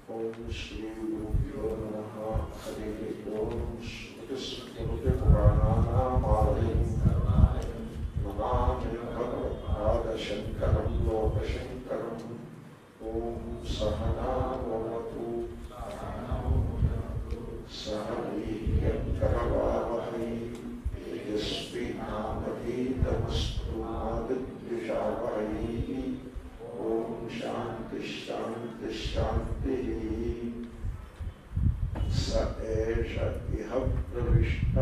ఓం శ్రీ గురుభ్యో నమ హరి ఓం స్మృతిస్మృతిపురాణానామాలయం నమామి భగవత్పాదశంకరం లోకశంకరం ఓం సహనావతు సహ వీర్యంకరవావహై తేజస్వి నామధీతమస్తు మాదిద్విషావహై ఓం శాంతి శాంతి శాంతి స ఏష ఇహ ప్రవిష్ట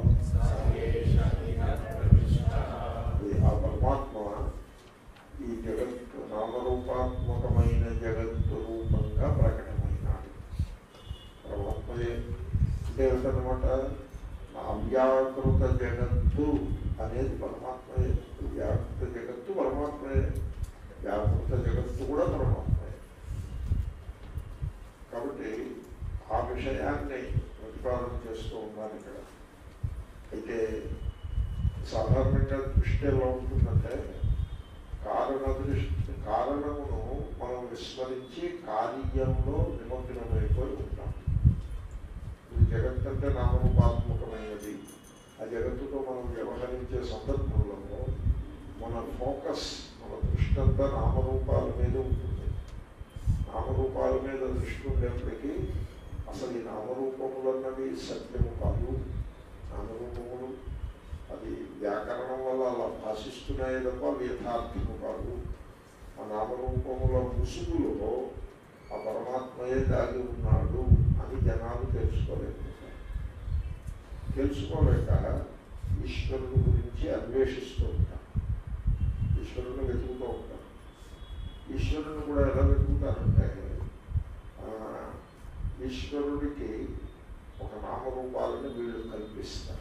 ఆ పరమాత్మ ఈ జగత్తు నామరూపాత్మకమైన జగత్తు రూపంగా ప్రకటమైనాడు పరమాత్మయే అంటే ఏమిటనమాట అవ్యాకృత జగత్తు అనేది పరమాత్మయే వ్యాకృత జగత్తు పరమాత్మయే వ్యాకృత జగత్తు కూడా పరమాత్మయే కాబట్టి ఆ విషయాన్ని ప్రతిపాదన చేస్తూ ఉన్నాను ఇక్కడ అయితే సాధారణంగా దృష్టి ఎలా ఉంటుందంటే కారణ దృష్టి కారణమును మనం విస్మరించి కార్యంలో నిమగ్నమైపోయి ఉంటాం ఇది జగత్ అంటే నామరూపాత్మకమైనది ఆ జగత్తుతో మనం వ్యవహరించే సందర్భంలో మన ఫోకస్ మన దృష్టి అంతా నామరూపాల మీద ఉంటుంది నామరూపాల మీద దృష్టి ఉండేప్పటికీ అసలు ఈ నామరూపములు అన్నవి సత్యము కాదు నామరూపములు అది వ్యాకరణం వల్ల అలా భాషిస్తున్నాయి తప్ప అవి యథార్థము కాదు ఆ నామరూపముల ముసుగులో ఆ పరమాత్మయే దాగి ఉన్నాడు అని జనాలు తెలుసుకోలేకపోతారు తెలుసుకోలేక ఈశ్వరుడు గురించి అన్వేషిస్తూ ఉంటారు ఈశ్వరుని వెతుకుతూ ఉంటారు ఈశ్వరుని కూడా ఎలా వెతుకుతారంటే ఆ, ఈశ్వరుడికి ఒక నామరూపాలను వీళ్ళు కల్పిస్తారు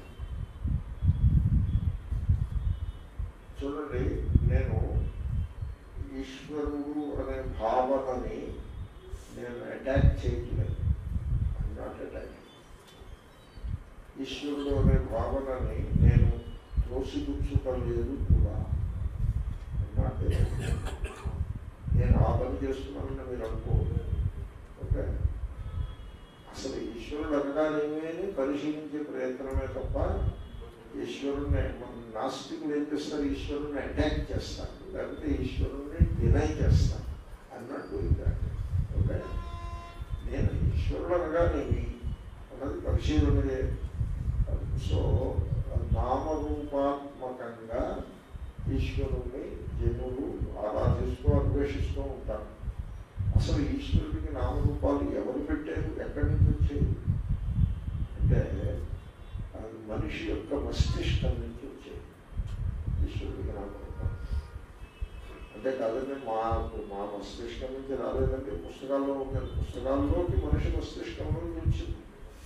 చూడండి నేను ఈశ్వరుడు అనే భావనని నేను అటాక్ చేయట్లేదు నాట్ అటాక్ ఈశ్వరుడు అనే భావనని నేను త్రోసిపుచ్చుకోలేదు కూడా నాట్ నేను ఆ పని చేస్తున్నానని మీరు అనుకోదు ఓకే అసలు ఈశ్వరుడు అనగానేమి అని పరిశీలించే ప్రయత్నమే తప్ప ఈశ్వరుణ్ణి మన నాస్తికులు ఏం చేస్తారు ఈశ్వరుణ్ణి అటాక్ చేస్తారు లేకపోతే ఈశ్వరుణ్ణి డినై చేస్తారు అన్నట్టు ఇంకా ఓకే నేను ఈశ్వరుడు అనగానేమి అన్నది పరిశీలనయే సో నామరూపాత్మకంగా ఈశ్వరుణ్ణి జనులు ఆరాధిస్తూ అన్వేషిస్తూ ఉంటారు అసలు ఈశ్వరుడికి నామరూపాలు ఎవరు పెట్టారు ఎక్కడి నుంచి వచ్చాయి అంటే అది మనిషి యొక్క మస్తిష్కం నుంచి వచ్చాయి ఈశ్వరుడికి నామరూపాలు అంటే కాదండి మా మా మస్తిష్కం నుంచి రాలేదంటే పుస్తకాల్లో ఉన్నాయి పుస్తకాల్లోకి మనిషి మస్తిష్కంలో నుంచి వచ్చింది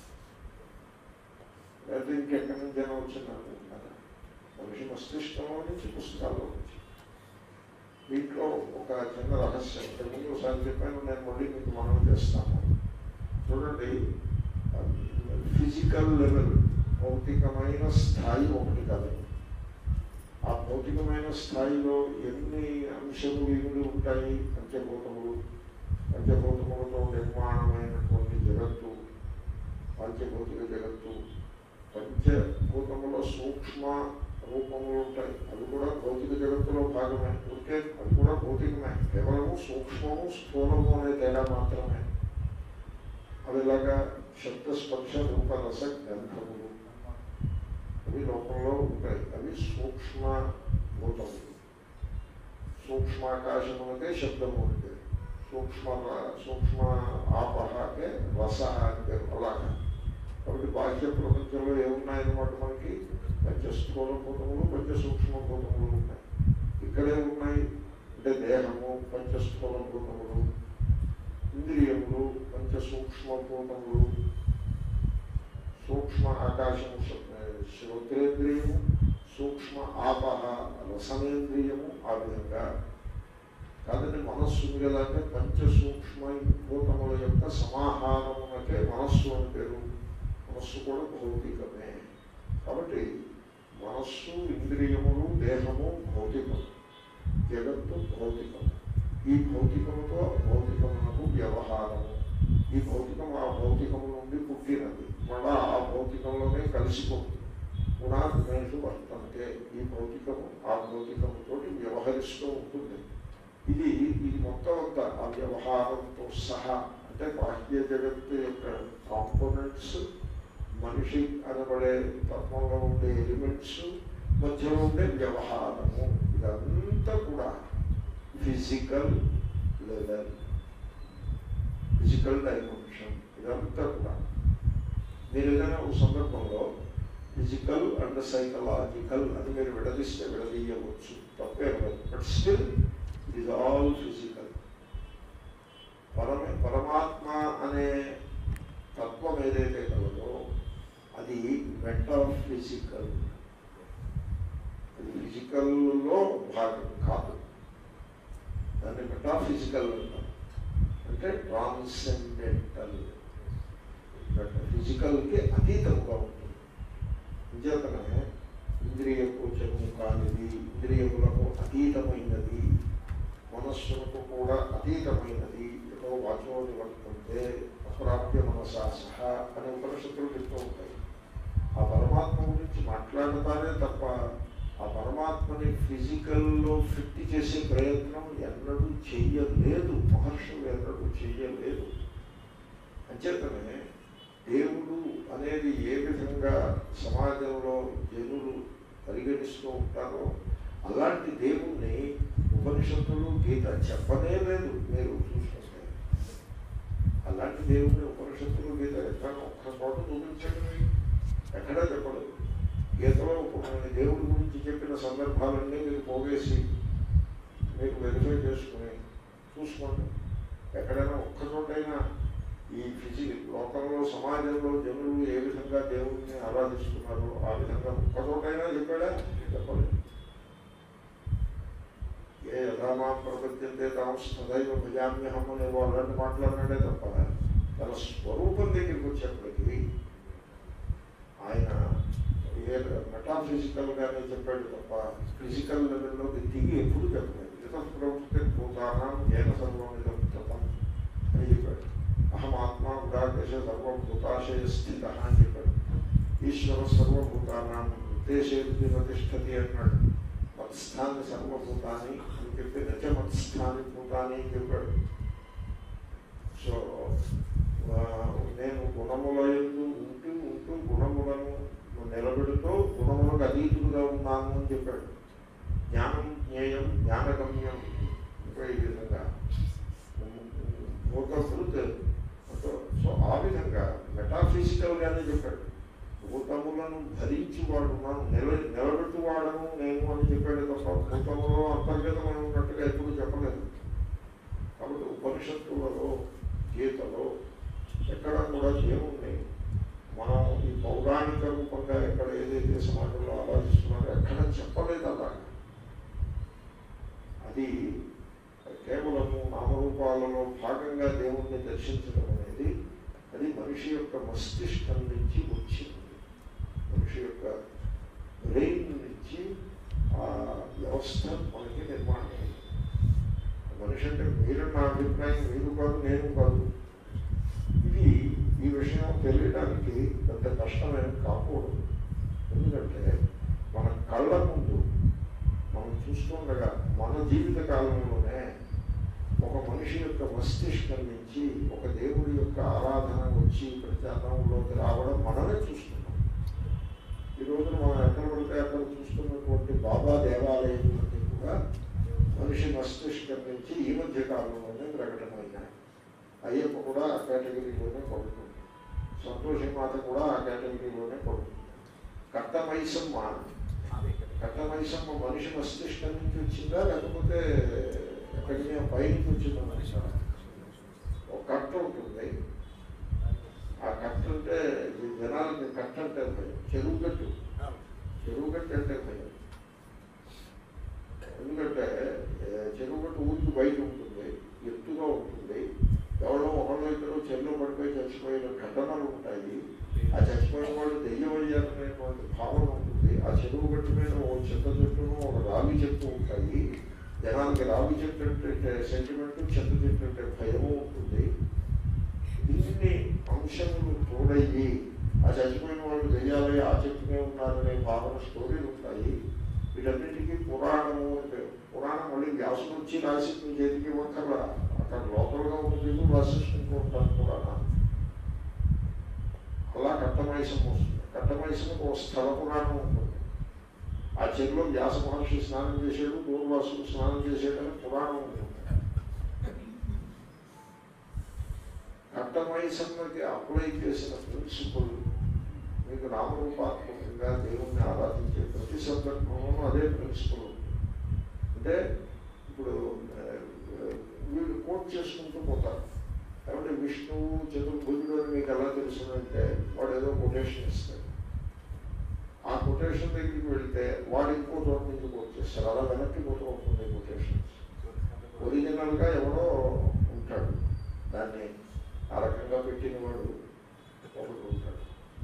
లేదా ఇంకెక్కడి నుంచి అయినా వచ్చింది అనుకుంటున్నారా మనిషి మస్తిష్కంలో నుంచి పుస్తకాల్లో నుంచి దీంట్లో ఒక చిన్న రహస్యం ఇంతకుముందు ఒకసారి చెప్పాను నేను మళ్ళీ మీకు మనం చేస్తాను చూడండి ఫిజికల్ లెవెల్ భౌతికమైన స్థాయి ఒకటి కాదు ఆ భౌతికమైన స్థాయిలో ఎన్ని అంశములు ఇవి ఉంటాయి పంచభూతములు పంచభూతములతో నిర్మాణమైనటువంటి జగత్తు పంచభౌతిక జగత్తు పంచభూతముల సూక్ష్మ రూపములు ఉంటాయి అవి కూడా భౌతిక జగత్తులో భాగమే ఉంటే అవి కూడా భౌతికమే కేవలము సూక్ష్మము స్థూలము అనే తేడా మాత్రమే అవి ఇలాగా శబ్దస్పర్శ రూపరస గ్రంథములు అవి లోకంలో ఉంటాయి అవి సూక్ష్మ భూతములు సూక్ష్మాకాశములకే శబ్దము అంటే సూక్ష్మ సూక్ష్మ ఆపహకే రస అంటే అలాగా కాబట్టి బాహ్య ప్రపంచంలో ఏమున్నాయన్నమాట మనకి పంచస్థూల భూతములు పంచ సూక్ష్మ భూతములు ఉన్నాయి ఇక్కడే ఉన్నాయి అంటే దేహము పంచస్థూల భూతములు ఇంద్రియములు పంచ సూక్ష్మ భూతములు సూక్ష్మ ఆకాశము శ్రోత్రేంద్రియము సూక్ష్మ ఆపహ రసనేంద్రియము ఆ విధంగా కాదండి మనస్సు ఉంది కదా అంటే పంచ సూక్ష్మ భూతముల యొక్క సమాహారమునకే మనస్సు అని పేరు మనస్సు కూడా భౌతికమే కాబట్టి మనస్సు ఇంద్రియములు దేహము భౌతికం జగత్తు భౌతికం ఈ భౌతికముతో భౌతికమునకు వ్యవహారము ఈ భౌతికం ఆ భౌతికం నుండి పుట్టినది మళ్ళా ఆ భౌతికంలోనే కలిసిపోతుంది గుణాత్మేషు వర్తంతే ఈ భౌతికము ఆ భౌతికముతో వ్యవహరిస్తూ ఉంటుంది ఇది ఇది మొత్తం అంతా ఆ వ్యవహారంతో సహా అంటే బాహ్య జగత్తు యొక్క కాంపోనెంట్స్ మనిషి అనబడే తత్వంలో ఉండే ఎలిమెంట్స్ మధ్యలో ఉండే వ్యవహారము ఇదంతా కూడా ఫిజికల్ లెవెల్ ఫిజికల్ డైమెన్షన్ ఇదంతా కూడా మీరు ఏదైనా ఒక సందర్భంలో ఫిజికల్ అండ్ సైకలాజికల్ అని మీరు విడదీస్తే విడదీయవచ్చు తప్పే ఉండదు but still it is all physical పరమ పరమాత్మ అనే తత్వం ఏదైతే కలదో అది మెటాఫిజికల్ అది ఫిజికల్లో భాగం కాదు దాన్ని మెటాఫిజికల్ అంటారు అంటే ట్రాన్సెండెంటల్ ఫిజికల్కి అతీతంగా ఉంటుంది నిజంగానే ఇంద్రియ గోచరము కానిది ఇంద్రియములకు అతీతమైనది మనస్సులకు కూడా అతీతమైనది ఎటో వాచో నివర్తంతే అప్రాప్య మనసా సహా అనే ఉపనిషత్తులు చెప్తూ ఉంటాయి ఆ పరమాత్మ గురించి మాట్లాడతానే తప్ప ఆ పరమాత్మని ఫిజికల్లో ఫిట్ చేసే ప్రయత్నం ఎన్నడూ చెయ్యలేదు మహర్షులు ఎన్నడూ చెయ్యలేదు అంచేతనే దేవుడు అనేది ఏ విధంగా సమాజంలో జనులు పరిగణిస్తూ ఉంటారో అలాంటి దేవుణ్ణి ఉపనిషత్తులు గీత చెప్పనే లేదు మీరు చూసుకుంటే అలాంటి దేవుణ్ణి ఉపనిషత్తులు గీత ఎక్కడ ఒక్క చోట చూపించండి ఎక్కడా చెప్పలేదు గీతలో ఒక దేవుడి గురించి చెప్పిన సందర్భాలన్నీ మీరు పోగేసి మీరు వెరిఫై చేసుకుని చూసుకోండి ఎక్కడైనా ఒక్క చోటైనా ఈ ఫిజి లోకంలో సమాజంలో జనులు ఏ విధంగా దేవుడిని ఆరాధిస్తున్నారో ఆ విధంగా ఒక్క చోటైనా చెప్పాడా చెప్పలేదు ఏ యథామా ప్రపంచంతే తాము సదైవ భజామ్యహం అనే వాళ్ళని మాట్లాడినాడే తప్ప తన స్వరూపం దగ్గరికి వచ్చేప్పటికీ ఆయన ఏ మెటాఫిజికల్గానే చెప్పాడు తప్ప ఫిజికల్ లెవెల్లోకి దిగి ఎప్పుడు చెప్పలేదు ఇతర ప్రవృత్తి భూతానం ఏన సర్వం ఇదం తతం అని చెప్పాడు అహం ఆత్మ ఉదాకేశ సర్వభూతాశయ స్థిత అని చెప్పాడు ఈశ్వర సర్వభూతానం ఉద్దేశే ప్రతిష్టతి అన్నాడు మత్స్థాన్ని సర్వభూతాన్ని అని చెప్పి నచ మత్స్థాని భూతాన్ని అని చెప్పాడు సో ఆ, నేను గుణముల యందు ఉంటూ ఉంటూ గుణములను నిలబెడుతూ గుణములకు అతీతుడుగా ఉన్నాను అని చెప్పాడు జ్ఞానం జ్ఞేయం జ్ఞానగమ్యం ఇంకా ఈ విధంగా ఒక ఫృత్ సో ఆ విధంగా మెటాఫిజికల్గానే చెప్పాడు భూతములను భరించి వాడున్నాను నిల నిలబెట్టువాడను నేను అని చెప్పాడు తప్ప భూతములో అంతర్గతమై ఉన్నట్టుగా ఎప్పుడు చెప్పలేదు కాబట్టి ఉపనిషత్తులలో గీతలో ఎక్కడ కూడా దేవుణ్ణి మనం ఈ పౌరాణిక రూపంగా ఎక్కడ ఏదైతే సమాజంలో ఆలోచిస్తున్నారో ఎక్కడ చెప్పలేదు అలా అది కేవలము నామరూపాలలో భాగంగా దేవుణ్ణి దర్శించడం అనేది అది మనిషి యొక్క మస్తిష్కం నుంచి వచ్చింది మనిషి యొక్క బ్రెయిన్ నుంచి ఆ వ్యవస్థ మనకి నిర్మాణం అయింది మనిషి అంటే మీరు నా అభిప్రాయం మీరు కాదు నేను కాదు ఇది ఈ విషయం తెలియడానికి పెద్ద కష్టమేం కాకూడదు ఎందుకంటే మన కళ్ళ ముందు మనం చూస్తుండగా మన జీవిత కాలంలోనే ఒక మనిషి యొక్క మస్తిష్కం నుంచి ఒక దేవుడి యొక్క ఆరాధన వచ్చి ప్రచారంలోకి రావడం మనమే చూస్తున్నాం ఈ రోజున మనం ఎక్కడ పడితే అక్కడ చూస్తున్నటువంటి బాబా దేవాలయాలన్నీ కూడా మనిషి మస్తిష్కం నుంచి ఈ మధ్య కాలంలోనే ప్రకటమైనాయి అయ్యప్ప కూడా ఆ కేటగిరీలోనే పడుతుంది సంతోషి మాత కూడా ఆ కేటగిరీలోనే పడుతుంది కట్టమైసమ్మ కట్టమైసమ్మ మనిషి మస్తిష్కం నుంచి వచ్చిందా లేకపోతే ఎక్కడి నుంచి పై నుంచి వచ్చిందా మనిషి ఒక కట్ట ఉంటుంది ఆ కట్ట అంటే ఈ జనాలకి కట్ట అంటే భయం చెరువు గట్టు చెరువు గట్టు అంటే భయం ఎందుకంటే ఏ, చెరువు గట్టు ఊరికి బయట ఉంటుంది ఎత్తుగా ఉంటుంది ఎవరో ఒకళ్ళు ఇద్దరు చెరువు పడిపోయి చచ్చిపోయిన ఘటనలు ఉంటాయి ఆ చచ్చిపోయిన వాళ్ళు దెయ్యం అయ్యారనేటువంటి భావన ఉంటుంది ఆ చెరువు గట్టు మీద ఓ చింత చెట్టును ఒక రావి చెట్టు ఉంటాయి జనానికి రావి చెట్టు అంటే సెంటిమెంట్ చింత చెట్టు అంటే భయము ఉంటుంది ఇంత తోడయ్యి ఆ చచ్చిపోయిన వాళ్ళు దెయ్యాలి ఆ చెట్టునే ఉన్నారనే భావన స్టోరీలు ఉంటాయి వీటన్నిటికీ పురాణము అని పేరు పురాణం మళ్ళీ వ్యాసులు వచ్చి రాసి మీ చేతికి ఇవ్వక్కర్లా అక్కడ లోపలగా ఉంటుంది రాసిస్తుంటూ ఉంటారు పురాణాలు అలా కట్టమైసం వస్తుంది కట్టమైసంకి ఒక స్థల పురాణం ఉంటుంది ఆ చెరువులో వ్యాస మహర్షి స్నానం చేసాడు దూర్వాసుడు స్నానం చేసాడని పురాణం ఉంటుంది కట్టమైసమ్మకి అప్లై చేసిన ప్రిన్సిపల్ మీకు నామరూపాత్మకంగా దేవుణ్ణి ఆరాధించే ప్రతి సందర్భంలోనూ అదే ప్రిన్సిపల్ ఉంటుంది అంటే ఇప్పుడు ఆ, వీళ్ళు కోట్ చేసుకుంటూ పోతారు కాబట్టి విష్ణువు చతుర్భుజుడు అని మీకు ఎలా తెలుసునంటే వాడు ఏదో కొటేషన్ ఇస్తాడు ఆ కొటేషన్ దగ్గరికి వెళ్తే వాడు ఇంకో చోట నుంచి కోట్ చేస్తారు అలా వెనక్కి పోతూ ఉంటుంది కొటేషన్స్ ఒరిజినల్గా ఎవరో ఉంటాడు దాన్ని ఆ రకంగా పెట్టిన వాడు ఒకడు ఉంటాడు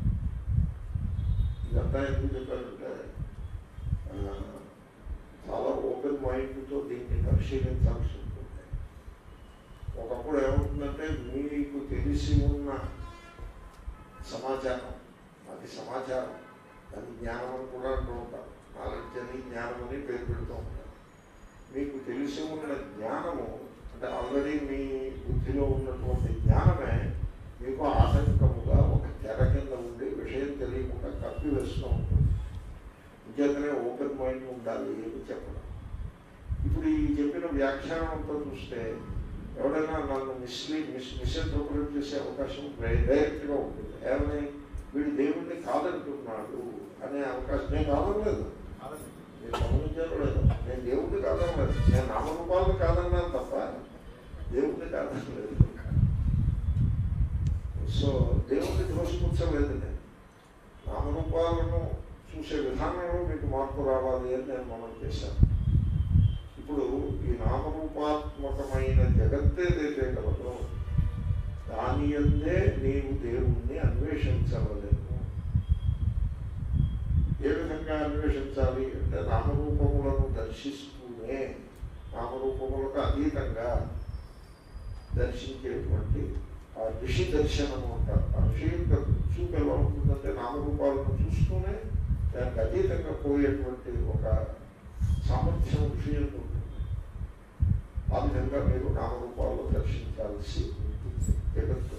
ఇదంతా ఎందుకు చెప్పారంటే ఆ, చాలా ఓపెన్ మైండ్తో దీన్ని పరిశీలించాల్సి ఉంటుంది ఒకప్పుడు ఏమవుతుందంటే మీకు తెలిసి ఉన్న సమాచారం అది సమాచారం అది జ్ఞానం అని కూడా అంటూ ఉంటారు నాలెడ్జ్ అని జ్ఞానం అని పేరు పెడుతూ ఉంటారు మీకు తెలిసి ఉన్న జ్ఞానము అంటే ఆల్రెడీ మీ బుద్ధిలో ఉన్నటువంటి జ్ఞానమే మీకు ఆటంకముగా ఒక తెర కింద ఉండి విషయం తెలియకుండా కప్పి వేస్తూ ఉంటుంది ఇంకేతనే ఓపెన్ మైండ్ ఉండాలి ఏమి చెప్పడం ఇప్పుడు ఈ చెప్పిన వ్యాఖ్యానం అంతా చూస్తే ఎవడైనా నన్ను మిస్లీ మిస్ మిస్ఇంటర్ప్రిట్ చేసే అవకాశం డైరెక్ట్గా ఉంటుంది ఏమని వీడు దేవుణ్ణి కాదంటున్నాడు అనే అవకాశం నేను కాదనలేదు నేను గమనించాను లేదు నేను దేవుణ్ణి కాదనలేదు నేను నామరూపాలను కాదన్నాను తప్ప దేవుణ్ణి కాదనలేదు సో దేవుణ్ణి దోషపుచ్చలేదు నేను నామరూపాలను చూసే విధానంలో మీకు మార్పు రావాలి అని నేను మనం చేశాను ఇప్పుడు ఈ నామరూపాత్మకమైన జగత్తే ఏదైతే కలదో దాని అందే నీవు దేవుణ్ణి అన్వేషించవలేము ఏ విధంగా అన్వేషించాలి అంటే నామరూపములను దర్శిస్తూనే నామరూపములకు అతీతంగా దర్శించేటువంటి ఆ ఋషి దర్శనము అంటారు ఆ ఋషి యొక్క చూపు ఎలా ఉంటుందంటే నామరూపాలను చూస్తూనే దానికి అతీతంగా పోయేటువంటి ఒక సామర్థ్యం ఋషి ఉంటుంది ఆ విధంగా మీరు నామరూపాలను దర్శించాల్సి ఉంటుంది జగత్తు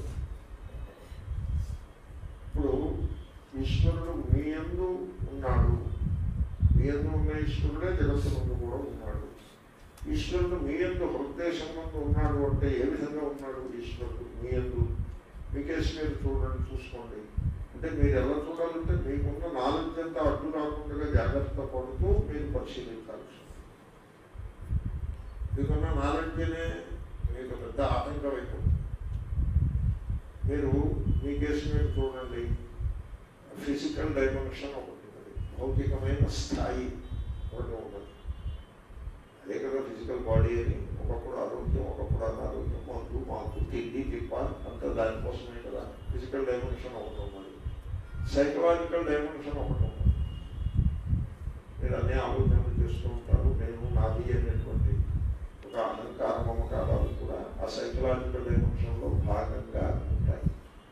ఇప్పుడు ఈశ్వరుడు మీ యందు ఉన్నాడు మీ యందు ఉన్న ఈశ్వరుడే జగత్తు ముందు కూడా ఉన్నాడు ఈశ్వరుడు మీ యందు హృదయం ముందు ఉన్నాడు అంటే ఏ విధంగా ఉన్నాడు ఈశ్వరుడు మీ యందు మీ కేసు మీరు చూడండి చూసుకోండి అంటే మీరు ఎలా చూడాలంటే మీకున్న నాలెడ్జ్ అంతా అడ్డు రాకుండా జాగ్రత్త పడుతూ మీరు పరిశీలించాల్సి ఉంటుంది. మీకున్న నాలెడ్జ్నే మీకు పెద్ద ఆటంకం అయిపోతుంది మీరు మీ కేసు మీరు చూడండి ఫిజికల్ డైమెన్షన్ ఒకటి ఉన్నది భౌతికమైన స్థాయి ఒకటి ఉన్నది అదే కదా ఫిజికల్ బాడీ అని ఒకప్పుడు ఆరోగ్యం ఒకప్పుడు అనారోగ్యం మందు మాకు తిండి తిప్ప అంతా దానికోసమే కదా ఫిజికల్ డైమెన్షన్ ఒకటి ఉన్నది సైకలాజికల్ డైమెన్షన్ ఒకటి ఉన్నది మీరు అన్ని ఆలోచనలు చేస్తూ ఉంటారు నేను నాది అనేటువంటి ఒక అలంకార మమకారాలు కూడా ఆ సైకలాజికల్ డైమెన్షన్లో భాగంగా ఉంటాయి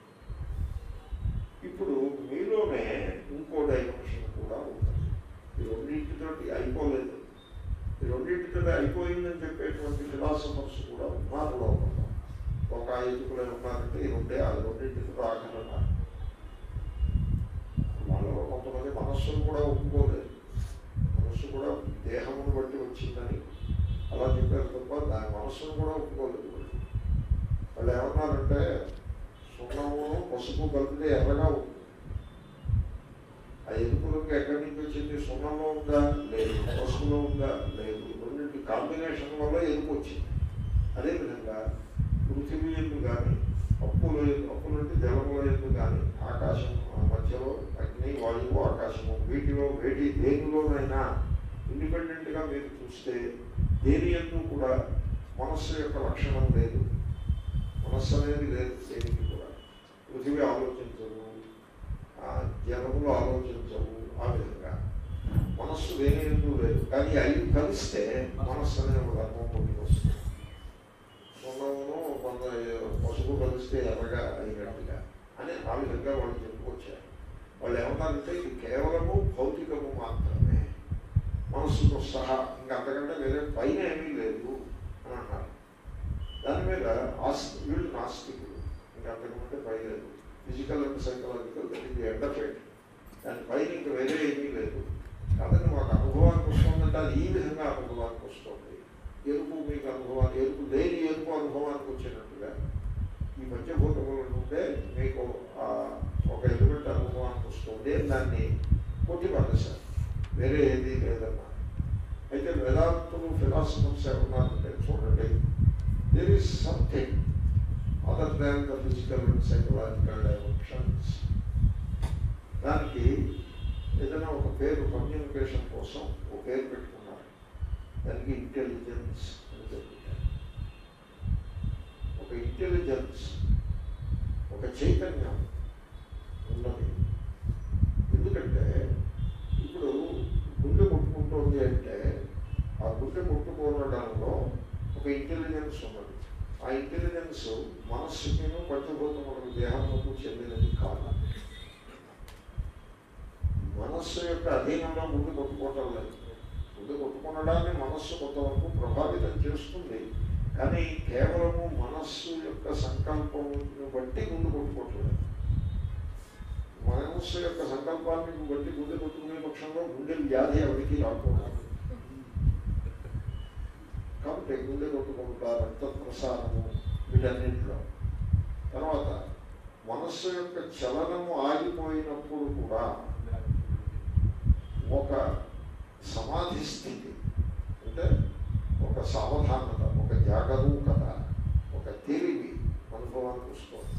ఇప్పుడు మీలోనే ఇంకో డైమెన్షన్ కూడా ఉంటుంది ఈ రెండింటితోటి అయిపోలేదు ఈ రెండింటితో అయిపోయిందని చెప్పేటువంటి ఫిలాసఫర్స్ కూడా ఉన్నారు లోకంలో ఒక ఎదుకులే ఉన్నారంటే ఈ రెండే ఆ రెండింటితో ఆఖరన్నారు వాళ్ళలో కొంతమంది మనస్సును కూడా ఒప్పుకోలేదు మనస్సు కూడా దేహమును బట్టి వచ్చిందని అలా చెప్పారు తప్ప దాని మనస్సును కూడా ఒప్పుకోలేదు వాళ్ళు. వాళ్ళు ఏమన్నారంటే సున్నమును పసుపు కలిపితే ఎర్రగా ఉంది ఆ ఎరుపులకు ఎక్కడి నుంచి వచ్చింది సున్నంలో ఉందా లేదు పసుపులో ఉందా లేదు రెండింటి కాంబినేషన్ వల్ల ఎరుపు వచ్చింది అదేవిధంగా పృథివీ ఎందు కానీ అప్పుల అప్పులు అంటే జలముల ఎందు కానీ ఆకాశం ఆ మధ్యలో అగ్ని వాయువు ఆకాశము వీటిలో వేటి దేనిలోనైనా ఇండిపెండెంట్గా మీరు చూస్తే దేని ఎందు కూడా మనస్సు యొక్క లక్షణం లేదు మనస్సు అనేది లేదు దేనికి కూడా పృథివీ ఆలోచించదు ఆ జలములు ఆలోచించవు ఆ విధంగా మనస్సు దేని ఎందు లేదు కానీ అవి కలిస్తే మనస్సు అనే ఒక ధర్మం పొందికి వస్తుంది సున్నమును కొంత పసుపు కలిస్తే ఎర్రగా అయినట్టుగా అని ఆ విధంగా వాళ్ళు చెప్పుకొచ్చారు వాళ్ళు ఏమన్నారంటే ఇది కేవలము భౌతికము మాత్రమే మనస్సుతో సహా ఇంకా అంతకంటే వేరే పైన ఏమీ లేదు అని అన్నారు దాని మీద ఆస్తి వీళ్ళు నాస్తికులు ఇంకా అంతకంటే పై లేదు ఫిజికల్ అండ్ సైకలాజికల్ దట్ ఇది ఎండ్ ఆఫ్ ఇట్ దాని పైన ఇంకా వేరే ఏమీ లేదు కాబట్టి మాకు అనుభవానికి వస్తుందంటే అది ఈ విధంగా అనుభవానికి వస్తుంది ఎరుపు మీకు అనుభవాన్ని ఎరుపు లేని ఎరుపు అనుభవానికి వచ్చినట్టుగా ఈ పంచభూతముల నుండే మీకు ఆ ఒక ఎలిమెంట్ అనుభవానికి వస్తుంది దాన్ని కొట్టిపడేశారు వేరే ఏది లేదన్నా అయితే వేదాంతులు ఫిలాసఫర్స్ ఏమన్నారంటే చూడండి there is something other than the physical and psychological dimensions దానికి ఏదైనా ఒక పేరు కమ్యూనికేషన్ కోసం ఒక పేరు పెట్టుకున్నారు దానికి ఇంటెలిజెన్స్ అని చెప్తున్నారు ఒక ఇంటెలిజెన్స్ ఒక చైతన్యం ఉన్నది ఎందుకంటే ఇప్పుడు గుండె కొట్టుకుంటోంది అంటే ఆ గుండె కొట్టుకోవడంలో ఒక ఇంటెలిజెన్స్ ఉన్నది ఆ ఇంటెలిజెన్స్ మనస్సుకి పంచభూతములకు దేహములకు చెందినది కాదు మనస్సు యొక్క అధీనంలో ముందు కొట్టుకోవటం లేదు ముందు కొట్టుకునడాన్ని మనస్సు కొంతవరకు ప్రభావితం చేస్తుంది కానీ కేవలము మనస్సు యొక్క సంకల్పమును బట్టి ముందు కొట్టుకోవట్లేదు మనస్సు యొక్క సంకల్పాన్ని బట్టి గుండె కొట్టుకునే పక్షంలో గుండె వ్యాధి ఎవరికి రాకూడదు కాబట్టి గుండె కొట్టుకుంటా రక్త ప్రసారము వీటన్నింటిలో తర్వాత మనస్సు యొక్క చలనము ఆగిపోయినప్పుడు కూడా ఒక సమాధి స్థితి అంటే ఒక సావధానత ఒక జాగరూకత ఒక తెలివి అనుభవానికి వస్తుంది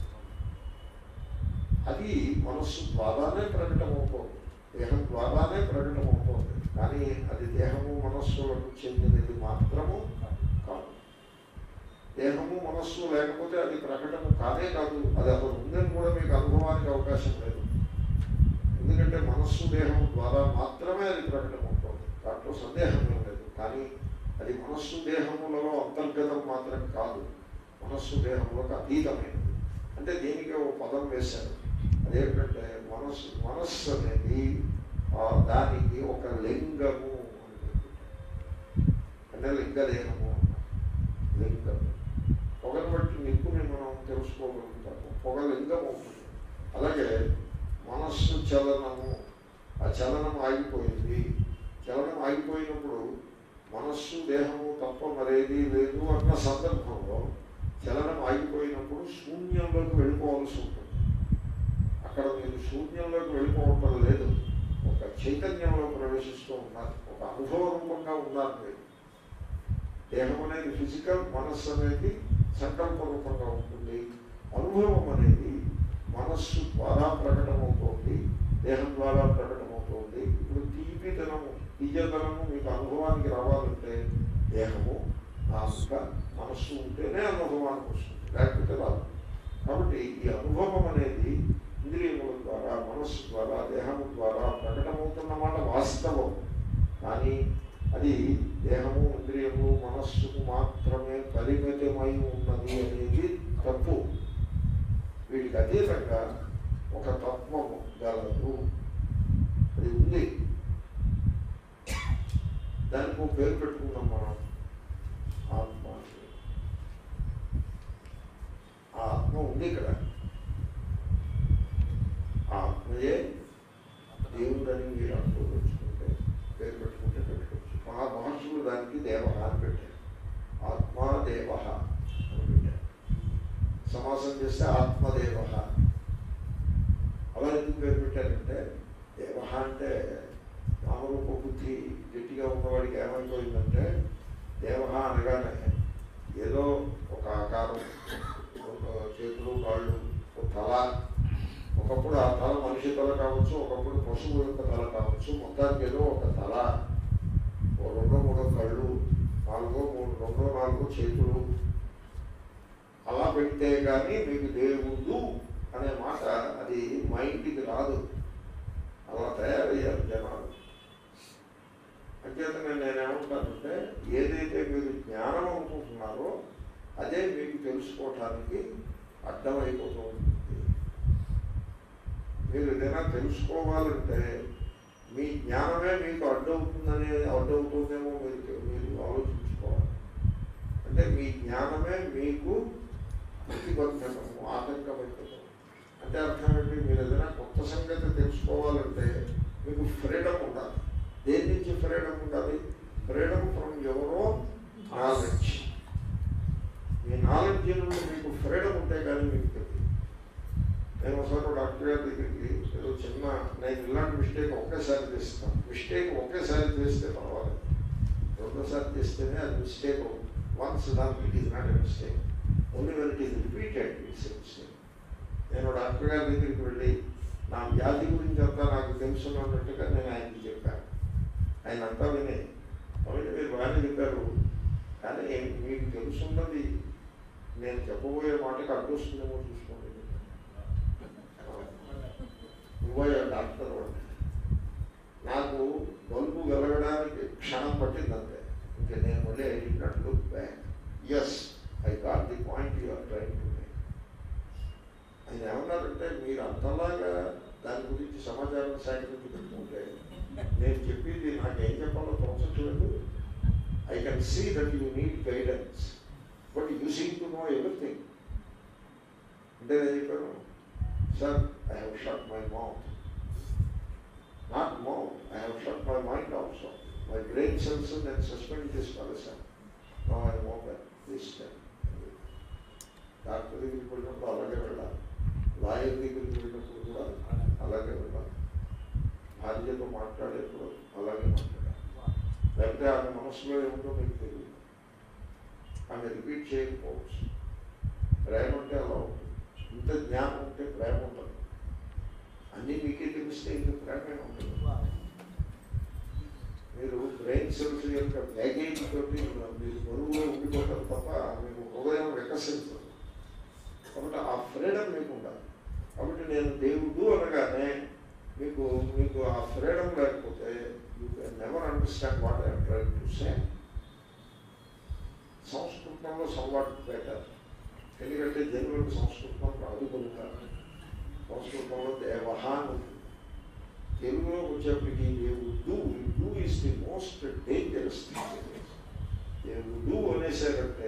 అది మనస్సు ద్వారానే ప్రకటమవుతోంది దేహం ద్వారానే ప్రకటమవుతోంది కానీ అది దేహము మనస్సులకు చెందినది మాత్రము కాదు దేహము మనస్సు లేకపోతే అది ప్రకటన కానే కాదు అది అసలు ఉందని కూడా మీకు అనుభవానికి అవకాశం లేదు ఎందుకంటే మనస్సు దేహం ద్వారా మాత్రమే అది ప్రకటమవుతోంది దాంట్లో సందేహం ఏం లేదు కానీ అది మనస్సు దేహములలో అంతర్గతం మాత్రం కాదు మనస్సు దేహములకు అతీతమైనది అంటే దీనికి ఒక పదం వేశారు అదేంటంటే మనస్సు మనస్సు అనేది ఆ దానికి ఒక లింగము అని పేరు పెట్టారు. అంటే లింగదేహము లింగము పొగను బట్టి నిప్పుని మనం తెలుసుకోగలుగుతాము పొగ లింగం అవుతుంది అలాగే మనస్సు చలనము ఆ చలనం ఆగిపోయింది చలనం ఆగిపోయినప్పుడు మనస్సు దేహము తప్ప మరేది లేదు అన్న సందర్భంలో చలనం ఆగిపోయినప్పుడు శూన్యంలోకి వెళ్ళిపోవాల్సి ఉంటుంది అక్కడ మీరు శూన్యంలోకి వెళ్ళిపోవటం లేదు ఒక చైతన్యంలో ప్రవేశిస్తూ ఉన్నారు ఒక అనుభవ రూపంగా ఉన్నారు మీరు దేహం అనేది ఫిజికల్ మనస్సు అనేది సంకల్ప రూపంగా ఉంటుంది అనుభవం అనేది మనస్సు ద్వారా ప్రకటమవుతోంది దేహం ద్వారా ప్రకటమవుతోంది ఇప్పుడు తీపితనము తీయతనము మీకు అనుభవానికి రావాలంటే దేహము నాలుక మనస్సు ఉంటేనే అనుభవానికి వస్తుంది లేకపోతే రాదు కాబట్టి ఈ అనుభవం అనేది ఇంద్రియముల ద్వారా మనస్సు ద్వారా దేహము ద్వారా ప్రకటమవుతున్న మాట వాస్తవం కానీ అది దేహము ఇంద్రియము మనస్సుకు మాత్రమే పరిమితమై ఉన్నది అనేది తప్పు వీటికి అతీతంగా ఒక తత్వము గలదు అది ఉంది దానికి ఒక పేరు పెట్టుకున్నాం మనం ఆత్మ అని. ఆ ఆత్మ ఉంది ఇక్కడ ఆ ఆత్మయే దేవుడని మీరు అనుకోవచ్చుకుంటే పేరు పెట్టుకుంటే పెట్టుకోవచ్చు మహా మహర్షులు దానికి దేవ అని పెట్టారు ఆత్మా దేవ అని పెట్టారు సమాసం చేస్తే ఆత్మదేవ అలా ఎందుకు పేరు పెట్టారంటే దేవ అంటే నామరూప బుద్ధి గట్టిగా ఉన్నవాడికి ఏమైపోయిందంటే దేవ అనగానే ఏదో ఒక ఆకారం ఒక చేతులు కాళ్ళు ఒక తల ఒకప్పుడు ఆ తల మనిషి తల కావచ్చు ఒకప్పుడు పశువు యొక్క తల కావచ్చు మొత్తానికి ఏదో ఒక తల ఓ రెండో మూడో కళ్ళు నాలుగో మూడు రెండో నాలుగో చేతులు అలా పెడితే కానీ మీకు దేవుడు అనే మాట అది మైండ్కి రాదు అలా తయారయ్యారు జనాలు అంచేతనే నేనేమంటానంటే ఏదైతే మీరు జ్ఞానం అనుకుంటున్నారో అదే మీకు తెలుసుకోవటానికి అడ్డమైపోతూ ఉంటుంది మీరు ఏదైనా తెలుసుకోవాలంటే మీ జ్ఞానమే మీకు అడ్డవుతుందని అడ్డవుతుందేమో మీరు మీరు ఆలోచించుకోవాలి అంటే మీ జ్ఞానమే మీకు ప్రతిబంధకము ఆటంకపెట్టదు అంటే అర్థం ఏంటి మీరు ఏదైనా కొత్త సంగతి తెలుసుకోవాలంటే మీకు ఫ్రీడమ్ ఉండాలి దేని నుంచి ఫ్రీడమ్ ఉండాలి ఫ్రీడమ్ ఫ్రమ్ ఎవరో నాలెడ్జ్ మీ నాలెడ్జ్ నుండి మీకు ఫ్రీడమ్ ఉంటే కానీ మీకు తెలియదు నేను ఒకసారి డాక్టర్ గారి దగ్గరికి ఏదో చిన్న నేను ఇలాంటి మిస్టేక్ ఒకేసారి చేస్తాను మిస్టేక్ ఒకేసారి చేస్తే పర్వాలేదు రెండోసారి చేస్తేనే అది మిస్టేక్ వన్స్ దానికి it is not a mistake only when it is repeated it's a mistake నేను డాక్టర్ గారి దగ్గరికి వెళ్ళి నా వ్యాధి గురించి అంతా నాకు తెలుసున్నట్టుగా నేను ఆయనకి చెప్పాను ఆయన అంతా విని కాబట్టి మీరు బాగానే చెప్పారు కానీ మీకు తెలుసున్నది నేను చెప్పబోయే మాటకి అడ్డొస్తుందేమో చూసుకోండి నువ్వే డాక్టర్ వాడు నాకు బల్బు వెలగడానికి క్షణం పట్టిందంతే ఇంకా నేను మళ్ళీ I did not look back as I got the point you're trying to make ఆయన ఏమన్నారంటే మీరు అంతలాగా దాని గురించి సమాచారం సేకరించి పెట్టుకుంటే నేను చెప్పేది నాకేం చెప్పాలో తోచట్లేదు I can see that you need guidance but you seem to know everything అంటే నేను చెప్పాను sir I have shut my mouth not mouth I have shut my mind also my brain cells నేను సస్పెండ్ చేసుకోవాలి sir no I open this time doctor దగ్గరికి వెళ్ళినప్పుడు అలాగే వెళ్ళాలి లాయర్ దగ్గరికి వెళ్ళినప్పుడు కూడా అలాగే వెళ్ళాలి భార్యతో మాట్లాడేప్పుడు అలాగే మాట్లాడాలి లేకపోతే ఆమె మనసులో ఏముందో మీకు తెలియదు ఆమె రిపీట్ చేయకపోవచ్చు ప్రేమ అంటే అలా ఉంటుంది ఇంత జ్ఞానం ఉంటే ప్రేమ ఉంటుంది అన్నీ మీకే తెలిస్తే ఇంత ప్రేమే ఉంటుంది మీరు బ్రెయిన్ సెల్స్ యొక్క బ్యాగేజ్ తోటి మీరు బరువులో ఉండిపోతారు తప్ప మీకు హృదయం వికసించదు కాబట్టి ఆ ఫ్రీడమ్ మీకు ఉండాలి కాబట్టి నేను దేవుడు అనగానే మీకు మీకు ఆ ఫ్రీడమ్ లేకపోతే you can never understand what I'm try to say సంస్కృతంలో సంవాట్ బెటర్ ఎందుకంటే జనులకు సంస్కృతం రాదు కనుక సంస్కృతంలో దేవహ అని ఉంటుంది తెలుగులో వచ్చేప్పటికి దేవుడు too is the most dangerous thing దేవుడు అనేసారంటే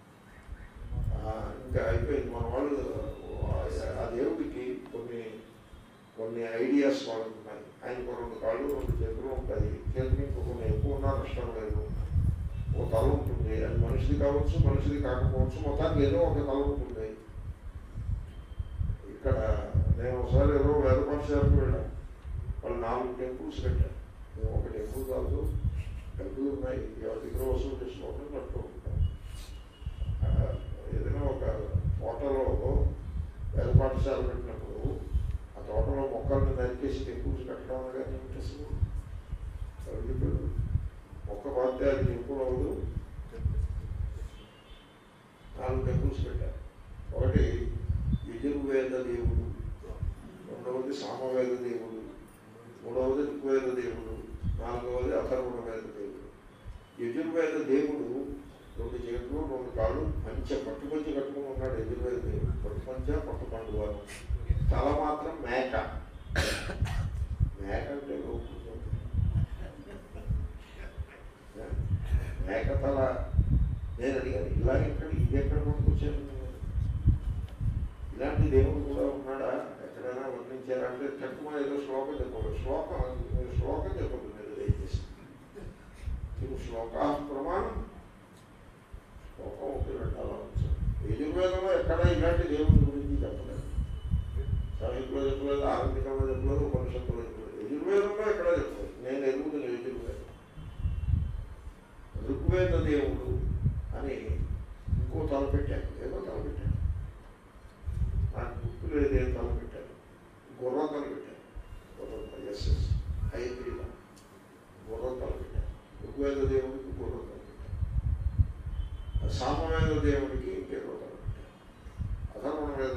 ఇంకా అయిపోయింది మన వాళ్ళు ఆ దేవుడికి కొన్ని కొన్ని ఐడియాస్ వాళ్ళకు ఉన్నాయి ఆయనకు రెండు కాళ్ళు రెండు చేతులు ఉంటాయి చేతులు ఇంకో కొన్ని ఎక్కువ ఉన్నా నష్టం లేదు ఒక తల ఉంటుంది అది మనిషిది కావచ్చు మనిషిది కాకపోవచ్చు మొత్తానికి ఏదో ఒక తల ఉంటుంది ఇక్కడ నేను ఒకసారి ఏదో వేద పాఠశాలకు వెళ్ళాను వాళ్ళు నాలుగు టెంపుల్స్ కట్టారు మేము ఒక టెంపుల్ కాదు టెంపుల్ ఉన్నాయి ఎవరి దగ్గర వసూలు చేసుకోవడం కట్టుకో ఉంటాం ఏదైనా ఒక తోటలో వేద పాఠశాల పెట్టినప్పుడు ఆ తోటలో మొక్కలను నరికేసి టెంపుల్స్ కట్టడం అనగా ఏమిటి అసలు ఎవరు చెప్పారు మొక్క పాతే అది టెంపుల్ అవ్వదు నాలుగు టెంపుల్స్ పెట్టారు ఒకటి యజుర్వేద దేవుడు రెండవది సామవేద దేవుడు మూడవది ఋగ్వేద దేవుడు నాలుగవది అథర్వణ వేద దేవుడు యజుర్వేద దేవుడు రెండు చేతులు రెండు కాళ్ళు మంచిగా పట్టుకొచ్చి కట్టుకుని ఉన్నాడు యజుర్వేద దేవుడు పట్టు పంచ పట్టు పండుగ తల మాత్రం మేక మేక అంటే లోపు మేక తల నేను అడిగాను ఇలా ఎక్కడ ఇది ఎక్కడ పట్టుకొచ్చాను ఇలాంటి దేవుడు కూడా ఉన్నాడా ఎక్కడైనా వర్ణించారంటే తక్కువ ఏదో శ్లోకం చెప్పదు శ్లోకం మీరు శ్లోకం చెప్పదు మీరు దయచేసి మీరు శ్లోకా ప్రమాణం శ్లోకం ఒకటి పెట్టాలా యజుర్వేదంలో ఎక్కడ ఇలాంటి దేవుడి గురించి చెప్పలేదు సాహిత్యంలో చెప్పలేదు ఆరంభికంలో చెప్పలేదు ఉపనిషత్తులో చెప్పలేదు యజుర్వేదంలో ఎక్కడ చెప్పలేదు నేను ఎరుగుతుంది యజుర్వేదం ఋగ్వేద దేవుడు అని ఇంకో తల పెట్టాను ఏదో తల పెట్టాను నాకు గుర్తు లేదు ఏం తల పెట్టాను గుర్రం తల పెట్టాను గుర్రం తల ఎస్ ఎస్ హైగ్రీవ గుర్రం తల పెట్టాను ఋగ్వేద దేవుడికి గుర్రం తల పెట్టాను సామవేద దేవుడికి ఇంకేదో తల పెట్టాను అధర్వణ వేద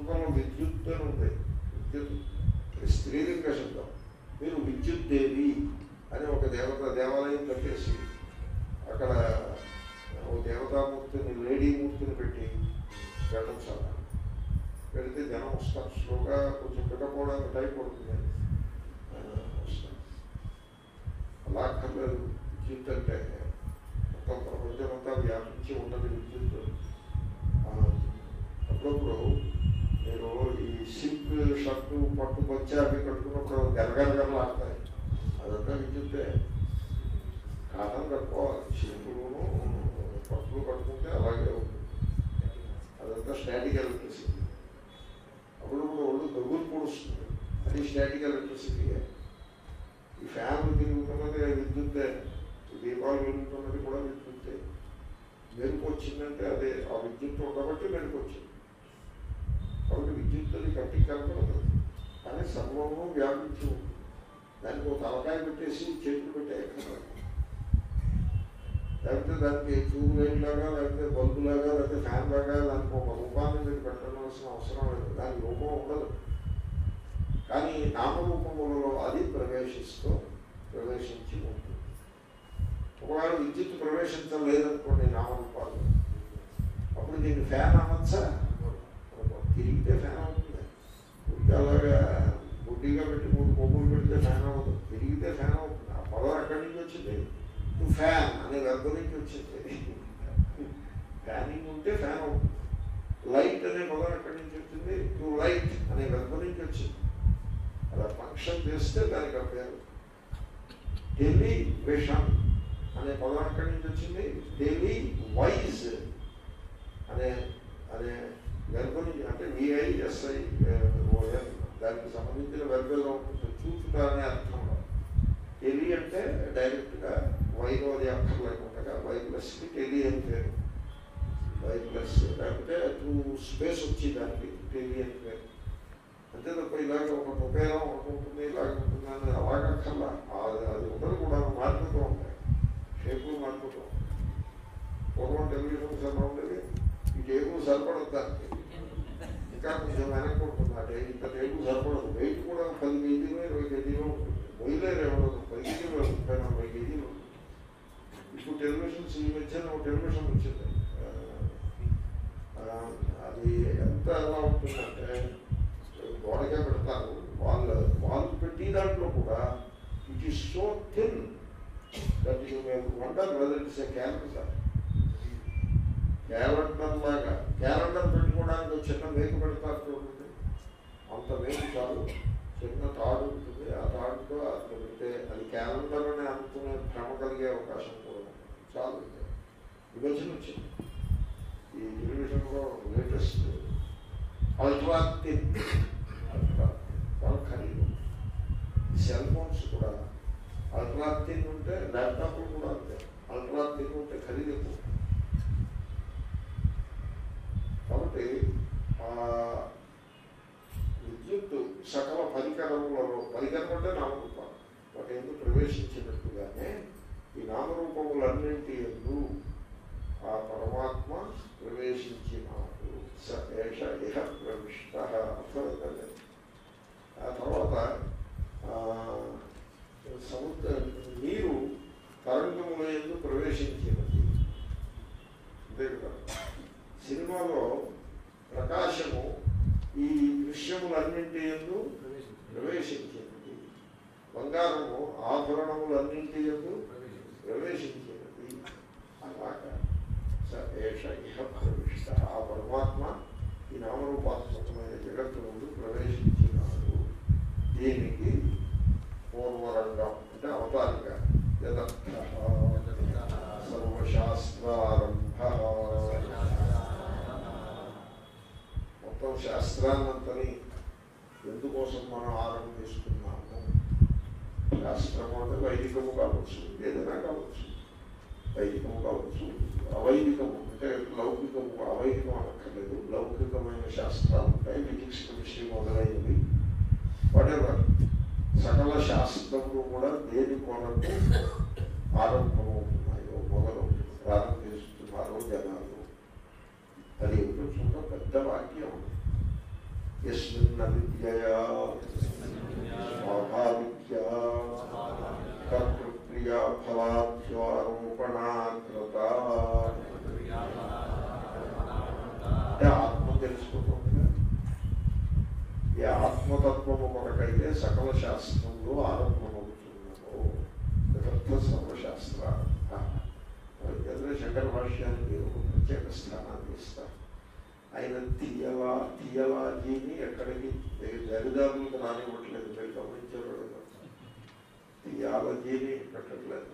సంస్కృతంలో విద్యుత్ అని ఉంది విద్యుత్ స్త్రీలింగ శబ్దం మీరు విద్యుత్ దేవి అని ఒక దేవత దేవాలయం కట్టేసి అక్కడ ఓ దేవతామూర్తిని లేడీ మూర్తిని పెట్టి పెట్టచ్చు పెడితే జనం వస్తారు స్లోగా కొంచెం పెట్టకపోవడానికి టైం పడుతుంది ఆ, వస్తారు అలా అక్కర్లేదు విద్యుత్ అంటే మొత్తం ప్రపంచం అంతా వ్యాపించి ఉన్నది విద్యుత్ ఆ, అప్పుడప్పుడు నేను ఈ సిల్క్ షర్టు పట్టు పంచ అవి కట్టుకున్నప్పుడు గరగరగరలాడతాయి అదంతా విద్యుత్తే కాటన్ కట్టుకోవాలి సిల్కులను పట్టులు కట్టుకుంటే అలాగే ఉంటుంది అదంతా స్టాటిక్ ఎలక్ట్రిసిటీ అప్పుడప్పుడు ఒళ్ళు దగ్గులు పొడుస్తుంది అది స్టాటిక్ ఎలక్ట్రిసిటీ ఈ ఫ్యాన్ తిరుగుతున్నది విద్యుత్తే ఈ దీపాలు వెలుగుతున్నది కూడా విద్యుత్తే మెరుపు వచ్చిందంటే అదే ఆ విద్యుత్ ఉండబట్టి మెరుపు వచ్చింది కాబట్టి విద్యుత్ అది కట్టి కనపడదు కానీ సర్వము వ్యాపించి ఉంటుంది దానికి ఒక తలకాయ పెట్టేసి చేతులు పెట్టేయక్కర్లేదు లేకపోతే దానికి ట్యూబ్ లైట్ లాగా లేకపోతే బల్బు లాగా లేకపోతే ఫ్యాన్ లాగా దానికి ఒక రూపాన్ని మీరు పెట్టవలసిన అవసరం లేదు దాని రూపం ఉండదు కానీ నామరూపములలో అది ప్రవేశిస్తూ ప్రవేశించి ఉంటుంది ఒకవేళ విద్యుత్ ప్రవేశించడం లేదనుకోండి నామరూపాలు అప్పుడు దీన్ని ఫ్యాన్ అనొచ్చా తిరిగితే ఫ్యాన్ అవుతుంది ఉడికి అలాగా బుడ్డిగా పెట్టి మూడు కొమ్ములు పెడితే ఫ్యాన్ అవుతుంది తిరిగితే ఫ్యాన్ అవుతుంది ఆ పదం ఎక్కడి నుంచి వచ్చింది టు ఫ్యాన్ అనే వర్గం నుంచి వచ్చింది ఫ్యానింగ్ ఉంటే ఫ్యాన్ అవుతుంది లైట్ అనే పదం ఎక్కడి నుంచి వచ్చింది టు లైట్ అనే వర్గం నుంచి వచ్చింది అలా ఫంక్షన్ చేస్తే దానికి ఆ పేరు టెలివిషన్ అనే పదం ఎక్కడి నుంచి వచ్చింది టెలి వైజ్ అనే అనే వెర్బల్ నుంచి అంటే విఐఎస్ఐ దానికి సంబంధించిన వెర్బల్లో ఉంటుంది చూచుట అనే అర్థంలో టెలి అంటే డైరెక్ట్గా వైలో అది అర్థం లేకుండా వై ప్లస్కి టెలి అని పేరు వై ప్లస్ లేకపోతే టూ స్పేస్ వచ్చి దానికి టెలి అని పేరు అంతే తప్ప ఇలాగ ఒక ఉపయోగం ఉంటుంది ఇలాగ ఉంటుంది అని అలాగక్కర్లా అది అది ఉండదు కూడా మారిపోతూ ఉంటాయి షేపులు మారిపోతూ ఉంటాయి పూర్వం టెలివిజన్ ఎలా ఉండేది ఈ టేబుల్ సరిపడదు దానికి ఇంకా కొంచెం వెనక్కి ఉంటుంది ఆ టేబుల్ ఇంత టేబుల్ సరిపడదు వెయిట్ కూడా పది కేజీలు ఇరవై కేజీలు ఉంటుంది మొయ్యలేరు ఎవరు పది కేజీలు ముప్పై నలభై కేజీలు ఉంటుంది ఇప్పుడు టెలివిజన్స్ ఈ మధ్యన ఒక టెలివిజన్ వచ్చింది ఆ, ఆ, అది ఎంత ఎలా ఉంటుందంటే గోడకే పెడతారు వాళ్ళు వాళ్ళు పెట్టి దాంట్లో కూడా it is so thin that you may wonder whether it's a calendar calendar లాగా క్యాలెండర్ పెట్టుకోవడానికి ఒక చిన్న మేకు పెడతారు చూడండి అంత మేకు చాలు చిన్న తాడు ఉంటుంది ఆ తాడుతో అది పెడితే అది క్యాలెండర్ అని అనుకునే భ్రమ కలిగే అవకాశం కూడా ఉంది చాలు విభజన వచ్చింది ఈ టెలివిజన్లో లేటెస్ట్ అల్ట్రా థిన్ అల్ట్రా చాలా ఖరీదు సెల్ ఫోన్స్ కూడా అల్ట్రా థిన్ ఉంటే ల్యాప్టాప్లు కూడా అంతే అల్ట్రా థిన్ ఉంటే ఖరీదు ఎక్కువ కాబట్టి ఆ విద్యుత్ సకల పరికరములలో పరికరం అంటే నామరూపాలు వాటి ఎందుకు ప్రవేశించినట్టుగానే ఈ నామరూపములన్నింటి ఎందు ఆ పరమాత్మ ప్రవేశించినాడు స ఏష ఇహ ప్రవిష్ట అర్థమైందండి ఆ తర్వాత ఆ, సముద్ర నీరు తరంగముల ఎందు ప్రవేశించినది అంతే కదా సినిమాలో ప్రకాశము ఈ దృశ్యములన్నింటి ఎందు ప్రవేశించినది బంగారము ఆభరణములన్నింటి ఎందు ప్రవేశించినది అలాగా స ఏష ఇహ ప్రవిష్ట ఆ పరమాత్మ ఈ నామరూపాత్మకమైన జగత్తు నుండి ప్రవేశించినాడు దీనికి పూర్వరంగం అంటే అవతారిక యదర్థ సర్వశాస్త్రారంభ మొత్తం శాస్త్రాన్నంతని ఎందుకోసం మనం ఆరంభిస్తున్నాము శాస్త్రము అంటే వైదికము కావచ్చు ఏదైనా కావచ్చు వైదికము కావచ్చు అవైదికము అంటే లౌకికము అవైదికం అనక్కర్లేదు లౌకికమైన శాస్త్రాలు ఉంటాయి ఫిజిక్స్ కెమిస్ట్రీ మొదలైనవి వాటెవర్ సకల శాస్త్రములు కూడా దేని కొరకు ఆరంభమవుతున్నాయో మొదలు ప్రారంభిస్తున్నారో జనాలు అది ఏమిటో చూడ పెద్ద వాక్యం యస్మిన్న విద్యయా స్వాభావిక్యా కర్తృక్రియా ఫలాధ్యారోపణాకృత అంటే ఆత్మ తెలుసుకుంటుందిగా ఈ ఆత్మతత్వము కొరకైతే సకల శాస్త్రంలో ఆరంభమవుతున్నదో అర్థ సర్వశాస్త్ర ఎదురు శంకర భాష్యానికి ఒక ప్రత్యేక స్థానాన్ని ఇస్తారు ఆయన థియలా థియలాజీని ఎక్కడికి దరిదారులకు రానివ్వట్లేదు మీరు గమనించారు థియాలజీని పెట్టట్లేదు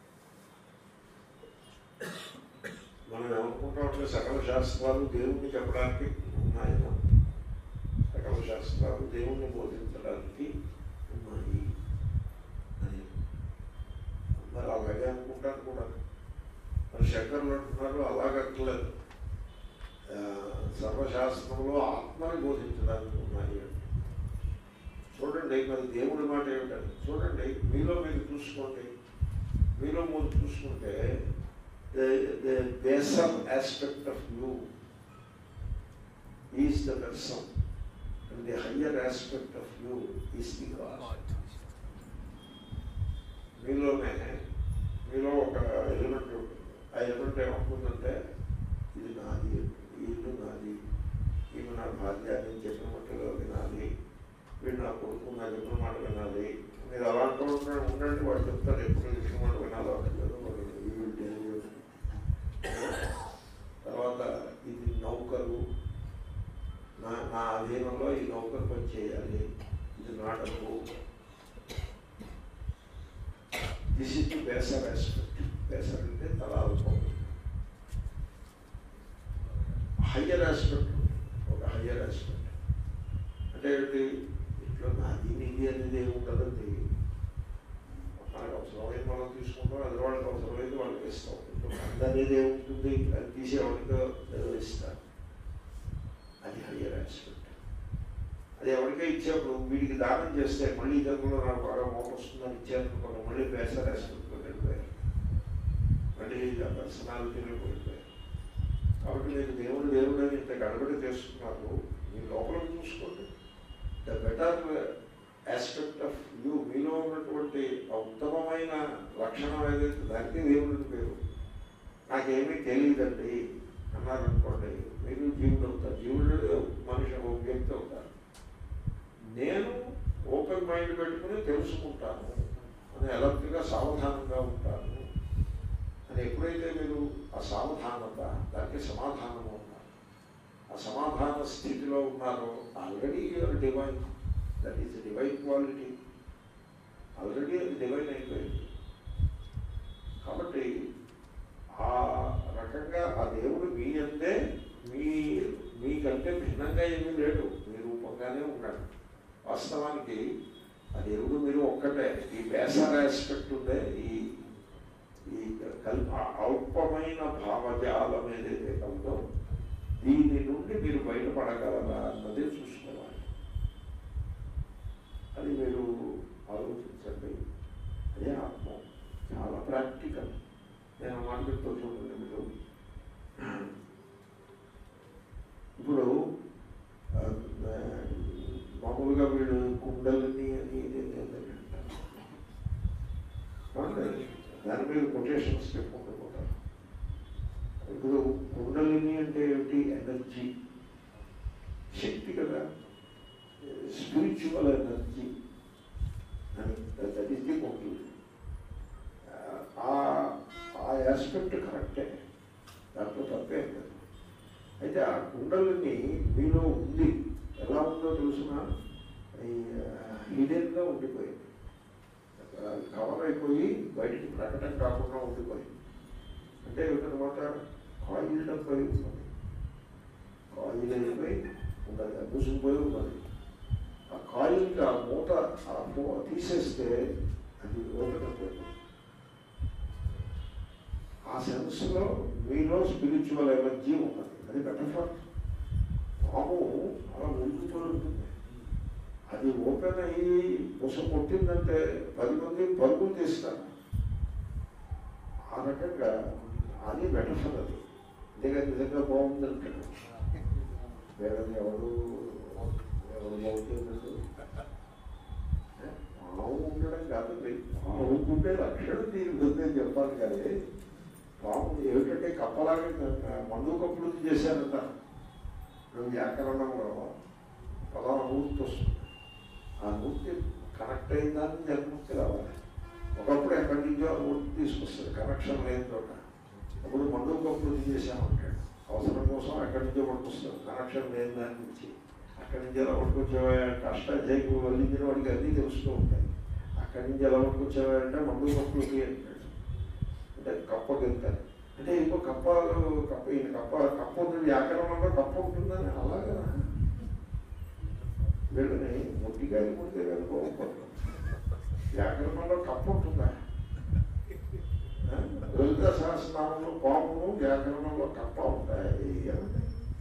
మనం ఏమనుకుంటామంటే సకల శాస్త్రాలు దేవుణ్ణి చెప్పడానికి ఉన్నాయన సకల శాస్త్రాలు దేవుణ్ణి బోధించడానికి ఉన్నాయి అని మరి అలాగే అనుకుంటాను కూడా మరి శంకరులు అంటున్నారు అలాగట్లేదు ఆ, సర్వశాస్త్రంలో ఆత్మని బోధించడానికి ఉన్నాయి అంటే చూడండి మరి దేవుడి మాట ఏమిటండి చూడండి మీలో మీరు చూసుకోండి మీలో మీరు చూసుకుంటే the basal aspect of you is the person and the higher aspect of you is the God మీలోనే మీలో ఒక ఎలిమెంట్ ఉంటుంది ఆ ఎలిమెంట్ ఏమవుతుందంటే ఇది నాది ఈ ఇల్లు నాది ఈమె నా భార్య నేను చెప్పిన మట్టుగా వినాలి వీడు నా కొడుకు నా చెప్పిన మాట వినాలి మీరు అలాంటి ఉండండి ఉండండి వాడు చెప్తారు ఎప్పుడు చెప్పిన మాట వినాలో అక్కర్లేదు వాడు ఈ will tell you. తర్వాత ఇది నౌకరు నా నా అధీనంలో ఈ నౌకరు పని చేయాలి ఇది నా డబ్బు this is the baser aspect baser అంటే తలా అల్పం హయ్యర్ ఆస్పెక్ట్ ఒక హయ్యర్ ఆస్పెక్ట్ అంటే ఏంటి ఇట్లా నాది నీది అనేది ఏమి ఉండదండి మనకు అవసరమైంది మనం తీసుకుంటాం అది వాళ్ళకి అవసరమైంది వాళ్ళకి ఇస్తాం ఇప్పుడు మంది అనేది ఏముంటుంది అది తీసేవాడికి నిర్వహిస్తారు అది హయ్యర్ ఆస్పెక్ట్ అది ఎవరికే ఇచ్చేప్పుడు వీడికి దానం చేస్తే మళ్ళీ జన్మలో నాకు బాగా మోసం వస్తుందని ఇచ్చారనుకోండి మళ్ళీ బేసర్ ఆస్పెక్ట్లో వెళ్ళిపోయారు మళ్ళీ ఆ పర్సనాలిటీలో పోయిపోయారు కాబట్టి మీరు దేవుడు దేవుడు అని ఇంత గడబడి చేస్తున్నారు మీ లోపల చూసుకోండి the better aspect of you మీలో ఉన్నటువంటి ఆ ఉత్తమమైన లక్షణం ఏదైతే దానికి దేవుడికి పేరు నాకేమీ తెలియదండి అన్నారనుకోండి మీరు జీవుడు అవుతారు జీవుడు మనిషి ఒక వ్యక్తి అవుతారు నేను ఓపెన్ మైండ్ పెట్టుకుని తెలుసుకుంటాను అని ఎలక్ట్గా సావధానంగా ఉంటాను అని ఎప్పుడైతే మీరు ఆ సావధానత దానికి సమాధానం ఉన్నారు ఆ సమాధాన స్థితిలో ఉన్నారో already your divine that is divine quality already అది డివైన్ అయిపోయింది కాబట్టి ఆ రకంగా ఆ దేవుడు మీ అంతే మీ మీకంటే భిన్నంగా ఏమీ లేడు మీ రూపంగానే ఉన్నాడు వాస్తవానికి ఆ దేవుడు మీరు ఒక్కటే ఈ బేసర్ ఆస్పెక్ట్ ఉందే ఈ ఈ కల్ప అల్పమైన భావజాలం ఏదైతే కలదో దీని నుండి మీరు బయటపడగలరా అన్నది చూసుకోవాలి అది మీరు ఆలోచించండి అదే ఆత్మ చాలా ప్రాక్టికల్ నేను మాట్లాడుతూ చూడండి మీరు ఇప్పుడు ఆ, మామూలుగా వీడు కుండలని అని ఇది అని అని అంటారు అవునండి. దాని మీద కొటేషన్స్ చెప్పుకుంటూ పోతారు ఇప్పుడు కుండలిని అంటే ఏమిటి ఎనర్జీ శక్తి కదా స్పిరిచువల్ ఎనర్జీ అని దట్ ఈస్ ది కుండలి ఆ ఆ ఆస్పెక్ట్ కరెక్టే దాంట్లో తప్పే లేదు అయితే ఆ కుండలిని మీలో ఉంది ఎలా ఉందో తెలుసిన హిడెన్గా ఉండిపోయింది కవర్ అయిపోయి బయటికి ప్రకటన కాకుండా ఉండిపోయింది అంటే తర్వాత కాయిల్ అయిపోయి ఉంటుంది కాయిల్ అయిపోయి ఉండదు మూసుకుపోయి ఉన్నది ఆ కాయిల్కి ఆ మూత ఆ మూ- తీసేస్తే అది ఓపెన్ అయిపోయింది ఆ సెన్స్లో మీలో స్పిరిచువల్ ఎనర్జీ ఉన్నది అది మెటఫర్ పాము అలా మునిగిపోయి ఉంటుంది అది ఓపెన్ అయ్యి బుస కొట్టిందంటే పది మంది పరుగులు తీస్తారు ఆ రకంగా అది మెటఫర్ అది నిజంగా నిజంగా బాగుందంటాడు వేరే ఎవరు చెప్పాలి కానీ పాము ఏమిటంటే కప్పలాగా మందు కప్పులు చేశారంట ఇప్పుడు వ్యాకరణంలో పలానా మూర్తి వస్తుంది ఆ మూర్తి కనెక్ట్ అయిన దాన్ని జన్మూర్తి రావాలి ఒకప్పుడు ఎక్కడి నుంచో ఆ మూర్తి తీసుకొస్తుంది కనెక్షన్ లేని చోట అప్పుడు మందు కప్పులు చేశామంటాడు అవసరం కోసం ఎక్కడి నుంచో పట్టుకొస్తారు కనెక్షన్ లేని దాని నుంచి అక్కడి నుంచి ఎలా పట్టుకొచ్చావా కష్టాధ్యాయకు వల్లించిన వాడికి అన్నీ తెలుస్తూ ఉంటాయి అక్కడి నుంచి ఎలా పట్టుకొచ్చావా అంటే మందు కప్పులకి అంటాడు అంటే కప్ప గెలుతారు అంటే ఇంకో కప్పలు కప్ప ఈయన కప్ప కప్ప ఉంటుంది వ్యాకరణంలో కప్ప ఉంటుందని అలాగా వీళ్ళని ముట్టికాయలు ముడితే కనుకోకూడదు వ్యాకరణంలో కప్ప ఉంటుందా ఆ? లలిత సహస్రనామంలో పామును వ్యాకరణంలో కప్ప ఉంటాయి ఏమండి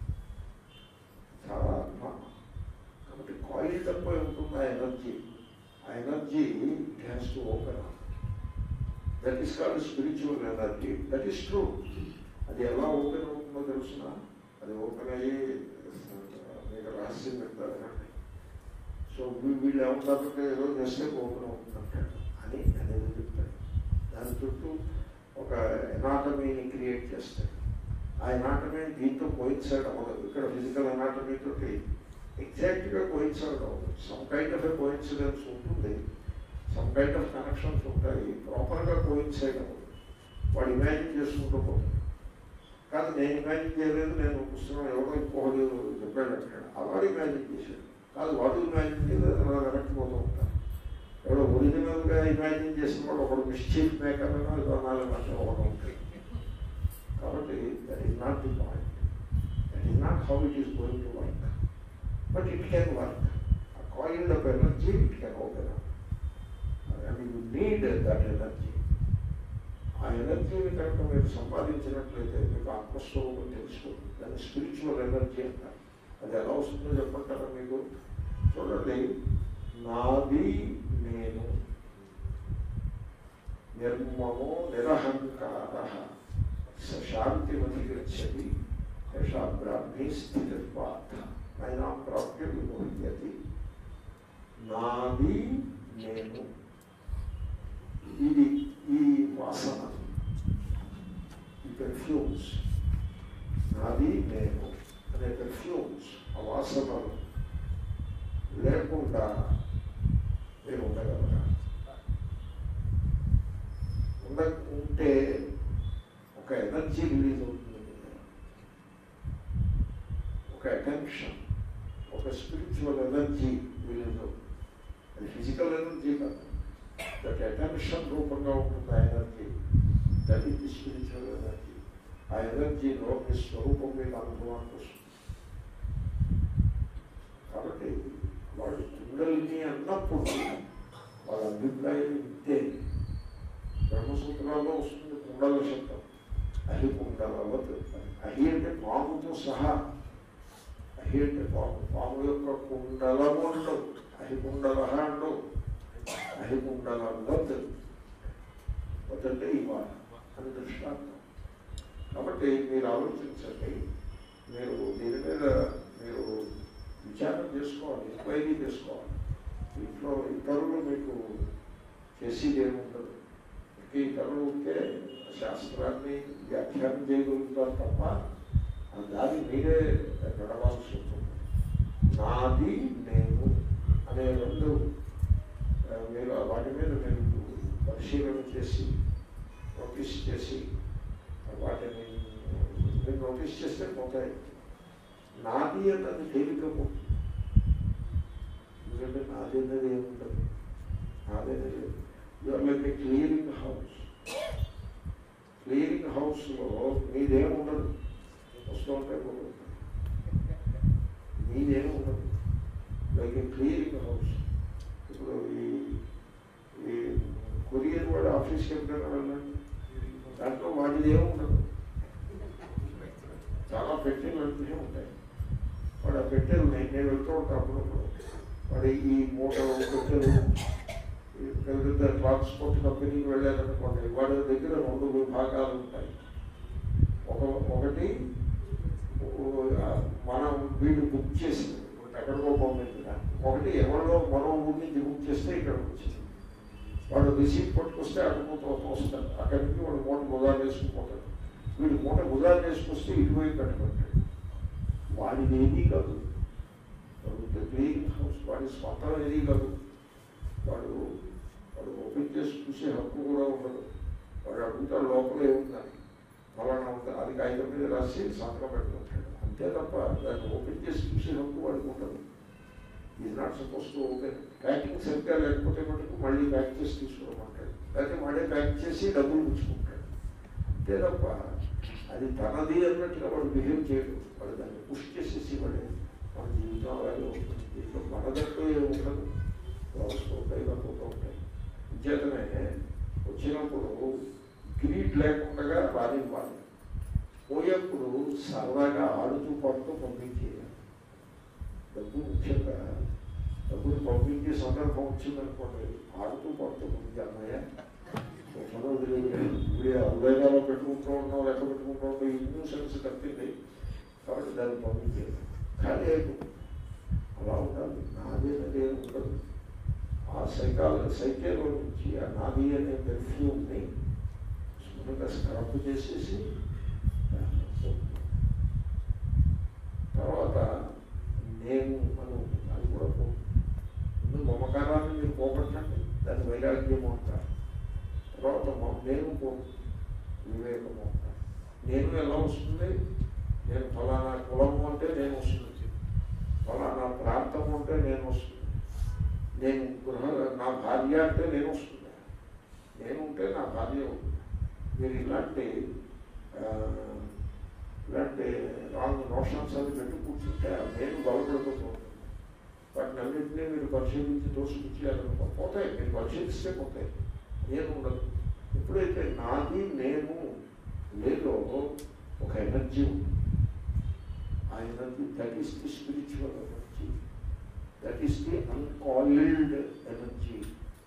చాలా అభిమానం కాబట్టి కాయిల్ తప్ప ఉంటుంది ఆ ఎనర్జీ ఆ energy it has to open that is called spiritual energy that is true అది ఎలా ఓపెన్ అవుతుందో తెలుసిన అది ఓపెన్ అయ్యి మీకు రహస్యం పెడతారు సో వీ- వీళ్ళు ఏమంటారంటే ఏదో చేస్తే ఓపెన్ అవుతుందంటాడు అని అనేది చెప్తాడు దాని చుట్టూ ఒక ఎనాటమీని క్రియేట్ చేస్తాడు ఆ ఎనాటమీ దీంతో కోయిన్సైడ్ అవ్వదు ఇక్కడ ఫిజికల్ ఎనాటమీ తోటి ఎగ్జాక్ట్గా కోయిన్సైడ్ అవ్వదు సమ్ కైండ్ ఆఫ్ కోయిన్సిడెన్స్ ఉంటుంది సమ్ కైండ్ ఆఫ్ కనెక్షన్స్ ఉంటాయి ప్రాపర్గా కోయిన్సైడ్ అవ్వదు వాడు ఇమాజిన్ చేసుకుంటూ పోతాడు కాదు నేను ఇమాజిన్ చేయలేదు నేను పుస్తకం ఎవరో ఇంకొకటి చెప్పాడు అంటాడు అలా ఇమాజిన్ చేశాడు కాదు వాడు ఇమాజిన్ చేయలేదు అలా వెనక్కి పోతూ ఉంటారు ఎవడో ఒరిజినల్గా ఇమాజిన్ చేసిన వాడు ఒకడు మిస్చీఫ్ మేకర్ అని నాలుగు లక్షలు ఒకటి ఉంటాయి కాబట్టి that is not the point that is not how it is going to work but it can work ఆ coil of energy it can open and you need that energy ఆ ఎనర్జీని కనుక మీరు సంపాదించినట్లయితే మీకు ఆత్మస్వరూపం తెలుసుకోండి దాన్ని స్పిరిచువల్ ఎనర్జీ అంటారు అది ఎలా వస్తుందో చెప్పంటారా మీకు చూడండి నాది నేను నిర్మమో నిరహంకార శాంతిమతి గచ్చతి యశా బ్రాహ్మీ స్థితిర్వాత అయినా ప్రాప్య విమోహ్యతి నాది నేను ఇది ఈ వాసన ఈ పెర్ఫ్యూమ్స్ నాది నేను అనే పెర్ఫ్యూమ్స్ ఆ వాసనలు లేకుండా మీరు ఉండగలరా ఉండ ఉంటే ఒక ఎనర్జీ రిలీజ్ అవుతుంది మీలో. ఒక అటెన్షన్ ఒక స్పిరిచువల్ ఎనర్జీ రిలీజ్ అవుతుంది అది ఫిజికల్ ఎనర్జీ కాదు దట్ అటెన్షన్ రూపంగా ఉంటుంది ఆ energy that is the spiritual energy ఆ ఎనర్జీలో మీ స్వరూపం మీద అనుభవానికి వస్తుంది కాబట్టి వాళ్ళు కుండలిని అన్నప్పుడు వాళ్ళ అభిప్రాయం ఇంతే బ్రహ్మసూత్రాల్లో వస్తుంది కుండల శబ్దం అహి కుండలవత్ అహి అంటే పాముతో సహా అహి అంటే పాము పాము యొక్క కుండలము ఉండవు అహి కుండల ఉండవు అహి కుండలవత్ వత్ అంటే ఇవాళ అని దృష్టాంతం కాబట్టి మీరు ఆలోచించండి మీరు దీని మీద మీరు విచారం చేసుకోవాలి ఎంక్వైరీ చేసుకోవాలి ఇంట్లో ఇతరులు మీకు చేసేది ఏముండదు ఇంకే ఇతరులు ఉంటే శాస్త్రాన్ని వ్యాఖ్యానం చేయగలుగుతారు తప్ప ఆ దాన్ని మీరే నడవాల్సి ఉంటుంది నాది నేను అనే రెండు ఆ, మీరు వాటి మీద మీరు పరిశీలన చేసి నోటీస్ చేసి వాటిని మీరు నోటీస్ చేస్తే పోతాయి నాది అన్నది తేలికపోతుంది ఎందుకంటే నాది అన్నది ఏముండదు నాది అనేది your like a clearing house clearing హౌస్లో మీదేముండదు వస్తూ ఉంటాయి పోతూ ఉంటాయి మీదేం ఉండదు లైక్ ఏ క్లియరింగ్ హౌస్ ఇప్పుడు ఈ ఈ కొరియర్ వాడు ఆఫీస్కి ఎప్పుడైనా వెళ్ళండి దాంట్లో వాడిది ఏమి ఉండదు చాలా పెట్టెలు వెళ్తూనే ఉంటాయి వాడు ఆ పెట్టెలు నేను నేను వెళ్తూ ఉంటాను అప్పుడప్పుడు వాడు ఈ మూటలు పెట్టెలు ఈ పెద్ద పెద్ద ట్రాన్స్పోర్ట్ కంపెనీకి వెళ్ళారనుకోండి వాడి దగ్గర రెండు విభాగాలు ఉంటాయి ఒక ఒకటి ఓ- ఆ మనం వీడు బుక్ చేసింది ఎక్కడికో పంపించిన ఒకటి ఎవరిలో మరో ఊరి నుంచి బుక్ చేస్తే ఇక్కడికి వచ్చింది వాడు రిసీట్ పట్టుకొస్తే అటుపోతూ వస్తాడు అక్కడి నుంచి వాడు మూట బుధాలు వేసుకుపోతాడు వీడు మూట బుధాలు వేసుకొస్తే ఇటువైపు కట్టుకుంటాడు వాడిది ఏదీ కాదు వాడు క్లీన్ హౌస్ వాడి స్వంతం ఏదీ కాదు వాడు వాడు ఓపెన్ చేసి చూసే హక్కు కూడా ఉండదు వాడు అడుగుతాడు లోపల ఏముందని ఫలానా ఉంది అది కాగితం మీద రాసి సంతకం పెట్టుకుంటాడు అంతే తప్ప దాన్ని ఓపెన్ చేసి చూసే హక్కు వాడికి ఉండదు is not suppose to open packing సరిగ్గా లేకపోతే మటుకు మళ్ళీ ప్యాక్ చేసి తీసుకోమంటాడు లేకపోతే వాడే ప్యాక్ చేసి డబ్బులు పుచ్చుకుంటాడు అంతే తప్ప అది తనది అన్నట్టుగా వాడు బిహేవ్ చేయడు వాడు దాన్ని పుష్ చేసేసి వాడు మన జీవితం అలాగే ఉంటుంది దీంట్లో మనదంటూ ఏమి ఉండదు వస్తూ ఉంటాయి పోతూ ఉంటాయి విద్యార్థనే వచ్చినప్పుడు గ్రీడ్ లేకుండా రానివ్వాలి పోయేప్పుడు సరదాగా ఆడుతూ పాడుతూ పంపించేయాలి డబ్బు ముఖ్యంగా డబ్బులు పంపించే సందర్భం వచ్చిందనుకోండి ఆడుతూ పాడుతూ పంపించి అన్నయ్య ఇప్పుడు హృదయాల్లో పెట్టుకుంటూ ఉన్నాం లెక్క పెట్టుకుంటూ ఉంటాం ఈ న్యూసెన్స్ తప్పింది కాబట్టి దాన్ని పంపించేది కానీ అలా ఉండాలి నాది అనేది ఏమి ఉండదు ఆ సైకాల సైకేలో నుంచి ఆ నాది అనే పెర్ఫ్యూమ్ని శుభ్రంగా స్క్రబ్ చేసేసి తర్వాత నేను మనం అది కూడా పో ముందు మమకారాన్ని మీరు పోగొట్టండి దాన్ని వైరాగ్యము అంటారు తర్వాత మ- నేను పో వివేకము అంటారు నేను ఎలా వస్తుంది నేను ఫలానా కులము అంటే నేను వస్తుంది ఫలానా ప్రాంతము అంటే నేను వస్తుంది నేను గృహ నా భార్య అంటే నేను వస్తుంది నేను ఉంటే నా భార్య ఉంటుంది మీరు ఇలాంటి ఆ, ఇలాంటి రాంగ్ నోషన్స్ అవి పెట్టి కూర్చుంటే ఆ నేను బలపడిపోతుంది వాటిని అన్నింటినీ మీరు పరిశీలించి తోసిపుచ్చేయాలనుకో పోతాయి మీరు పరిశీలిస్తే పోతాయి నేను ఉండదు ఎప్పుడైతే నాది నేను లేదో ఒక ఎనర్జీ ఉంది ఆ energy that is the spiritual energy that is the uncoiled energy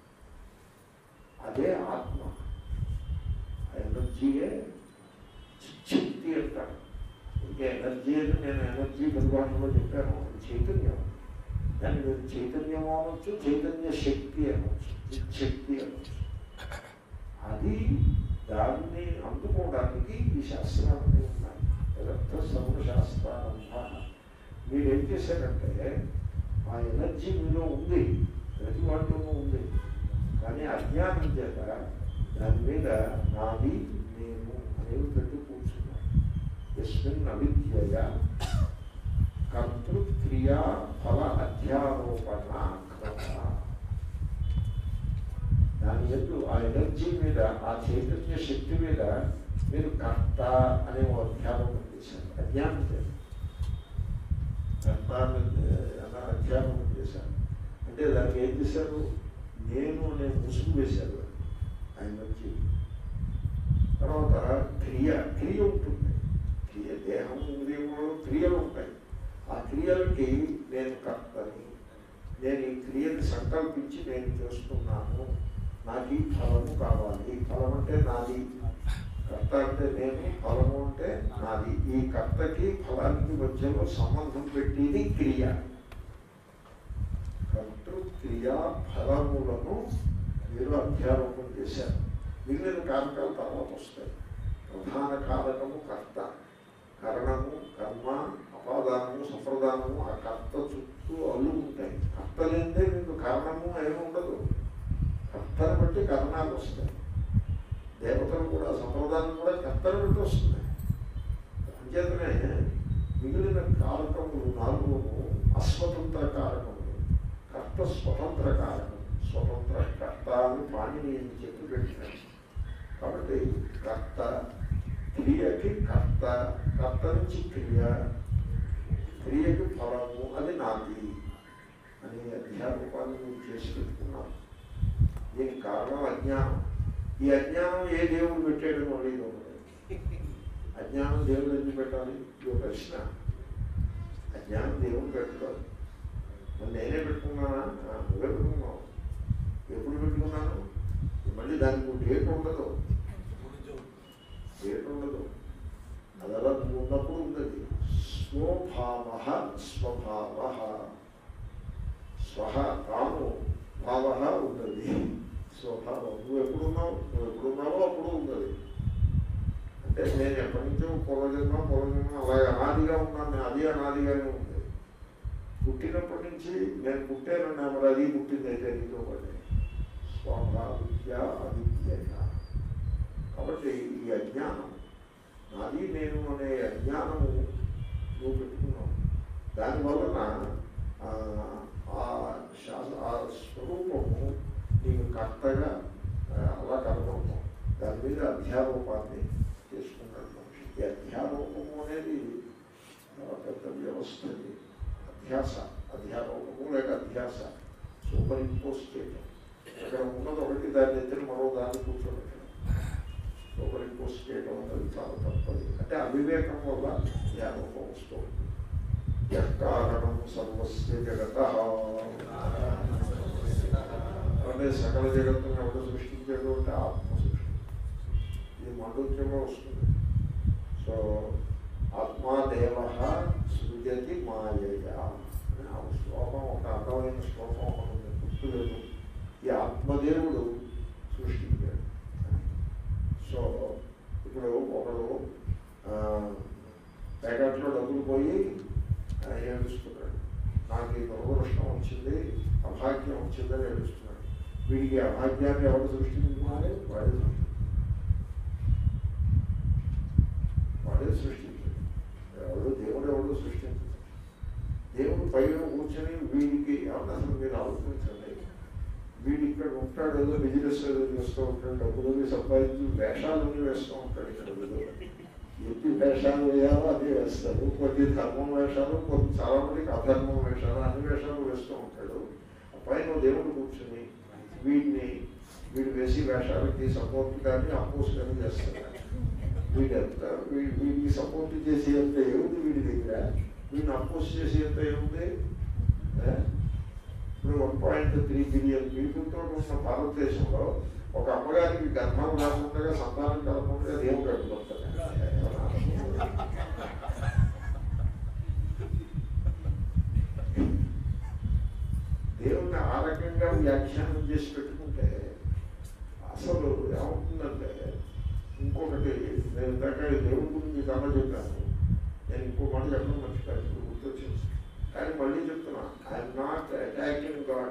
అదే ఆత్మ ఆ ఎనర్జీయే శక్తి అంటారు ఇంకా ఎనర్జీ అని నేను ఎనర్జీ పరిభాషలో చెప్పాను అది చైతన్యం దాన్ని మీరు చైతన్యం అనొచ్చు చైతన్య శక్తి అనొచ్చు శక్తి అనొచ్చు అది దాన్ని అందుకోవడానికి ఈ శాస్త్రాలన్నీ ఉన్నాయి యథర్థ సర్వశాస్త్రారంభ మీరు ఏం చేశారంటే ఆ ఎనర్జీ మీలో ఉంది ప్రతి వాటిలోనూ ఉంది కానీ అజ్ఞానం చేత దాని మీద నాది నేను అనేవి పెట్టి కూర్చున్నాను ఎస్మిన్ అవిద్యయ కర్తృక్రియా ఫల అధ్యారోపణ క్రమ దాని ఎందు ఆ ఎనర్జీ మీద ఆ చైతన్య శక్తి మీద మీరు కర్త అనే ఓ అధ్యారోపణ చేశారు అజ్ఞానం చేశారు కర్త అనే అన్న అధ్యారోపణ చేశారు అంటే దానికి ఏం చేశారు నేను నేను ముసుగు వేశారు ఆ ఎనర్జీ తర్వాత క్రియ క్రియ ఉంటుంది క్రియ దేహం ఇంద్రియములో క్రియలు ఉంటాయి ఆ క్రియలకి నేను కర్తని నేను ఈ క్రియని సంకల్పించి నేను చేస్తున్నాను నాకు ఈ ఫలము కావాలి ఫలం అంటే నాది కర్త అంటే నేను ఫలము అంటే నాది ఈ కర్తకి ఫలానికి మధ్యలో సంబంధం పెట్టేది క్రియ కర్తృ క్రియా ఫలములను మీరు అధ్యారోపణ చేశారు మిగిలిన కారకాలు తర్వాత వస్తాయి ప్రధాన కారకము కర్త కరణము కర్మ అపాదానము సంప్రదానము ఆ కర్త చుట్టూ అల్లుకుంటాయి కర్త లేదే మీకు కారణము ఏమి ఉండదు కర్తను బట్టి కరణాలు వస్తాయి దేవతలు కూడా సంప్రదాయం కూడా కర్తను బట్టి వస్తుంది అంచేతనే మిగిలిన కారకములు నాలుగును అస్వతంత్ర కారకములు కర్త స్వతంత్ర కారకం స్వతంత్ర కర్త అని పాణిని చెప్పి పెట్టినాడు కాబట్టి కర్త క్రియకి కర్త కర్త నుంచి క్రియ క్రియకి ఫలము అది నాది అని అధ్యారూపాన్ని మీరు చేసి పెట్టుకున్నాను దీనికి కారణం అజ్ఞానం ఈ అజ్ఞానం ఏ దేవుడు పెట్టాడు మళ్ళీ ఇది ఒకటి అజ్ఞానం దేవుడు ఎందుకు పెట్టాలి ఇది ఒక ప్రశ్న అజ్ఞానం దేవుడు పెట్టాలి మరి నేనే పెట్టుకున్నానా ఆ, నువ్వే పెట్టుకున్నావు ఎప్పుడు పెట్టుకున్నాను మళ్ళీ దానికి ఒక డేట్ ఉండదు డేట్ ఉండదు అది అలా నువ్వు ఉన్నప్పుడు ఉన్నది స్వభావ స్వభావ స్వహ తాను భావ ఉన్నది స్వభావ నేను ఎప్పటి నుంచో పూర్వజన్మ పూర్వజన్మ అలాగే అనాదిగా ఉన్నాను నేను అది అనాదిగానే ఉంది పుట్టినప్పటి నుంచి నేను పుట్టాను మరి అది పుట్టింది అయితే నీతో పడి స్వభావిద్య అవిద్య కాబట్టి ఈ అజ్ఞానం నాది నేను అనే అజ్ఞానము నువ్వు పెట్టుకున్నావు దానివలన ఆ, ఆ శాస ఆ స్వరూపము నీకు కర్తగా ఆ, అలా కనపడతాం దాని మీద అధ్యారూపాన్ని చేసుకున్నాడు మనిషి ఈ అధ్యారూపము అనేది చాలా పెద్ద వ్యవస్థ ఇది అధ్యాస అధ్యారూపము లేక అధ్యాస సూపర్ ఇంపోజ్ చేయటం అక్కడ ఉన్నది ఒకటి దాన్ని ఎత్తిన మరో దాన్ని కూర్చోబెట్టడం సూపర్ ఇంపోజ్ చేయడం అనేది చాలా తప్పది అంటే అవివేకం వల్ల జ్ఞానరూపం వస్తుంది యత్కారణం సర్వస్య జగత అంటే సకల జగత్తును ఎవరు సృష్టించాడు అంటే ఆత్మ సృష్టి ఇది మాండూక్యంలో వస్తుంది సో ఆత్మాదేవ సృజతి మాయయ అని ఆ శ్లోకం ఒక అందమైన శ్లోకం ఒకటి ఉంది గుర్తులేదు ఈ ఆత్మదేవుడు సృష్టించాడు సో ఇప్పుడు ఒకడు ప్యాకెట్లో డబ్బులు పోయి ఆ, ఏడుస్తున్నాడు నాకు ఈ దురదృష్టం వచ్చింది అభాగ్యం వచ్చిందని ఏడుస్తున్నాడు వీడికి అభాగ్యాన్ని ఎవరు సృష్టించాలి వాడే సృష్టించాడు వాడే సృష్టించాడు ఎవరు దేవుడు ఎవడు సృష్టించాడు దేవుడు పైన కూర్చొని వీడికి ఏమన్నా అసలు మీరు ఆలోచించండి వీడు ఇక్కడ ఉంటాడు ఏదో బిజినెస్ ఏదో చేస్తూ ఉంటాడు డబ్బులు సంపాదించి వేషాలన్నీ వేస్తూ ఉంటాడు ఇక్కడ ఏదో ఎన్ని వేషాలు వేయాలో అన్ని వేస్తాడు కొన్ని ధర్మం వేషాలు కొన్ని చాలా మందికి అధర్మం వేషాలు అన్ని వేషాలు వేస్తూ ఉంటాడు ఆ పైన దేవుడు కూర్చొని వీడిని వీడు వేసి వేషాలకి సపోర్ట్ కానీ అపోజ్ కానీ చేస్తాడు వీడంత వీ- వీడికి సపోర్ట్ చేసే అంత ఏముంది వీడి దగ్గర వీడిని అపోజ్ చేసే అంత ఏముంది ఏ? ఇప్పుడు వన్ పాయింట్ త్రీ బిలియన్ పీపుల్తో ఉన్న భారతదేశంలో ఒక అమ్మగారికి గర్భం రాకుండా సంతానం కలగకుండా దేవుడు అడ్డుకుంటాడు దేవుణ్ణి ఆ రకంగా వ్యాఖ్యానం చేసి పెట్టుకుంటే అసలు ఏమవుతుందంటే ఇంకొకటి నేను ఇందాక దేవుడి గురించి చాలా చెప్పాను నేను ఇంకో మాట చెప్పడం మర్చిపోయాను ఇప్పుడు గుర్తొచ్చింది కానీ మళ్ళీ చెప్తున్నా I'm not attacking God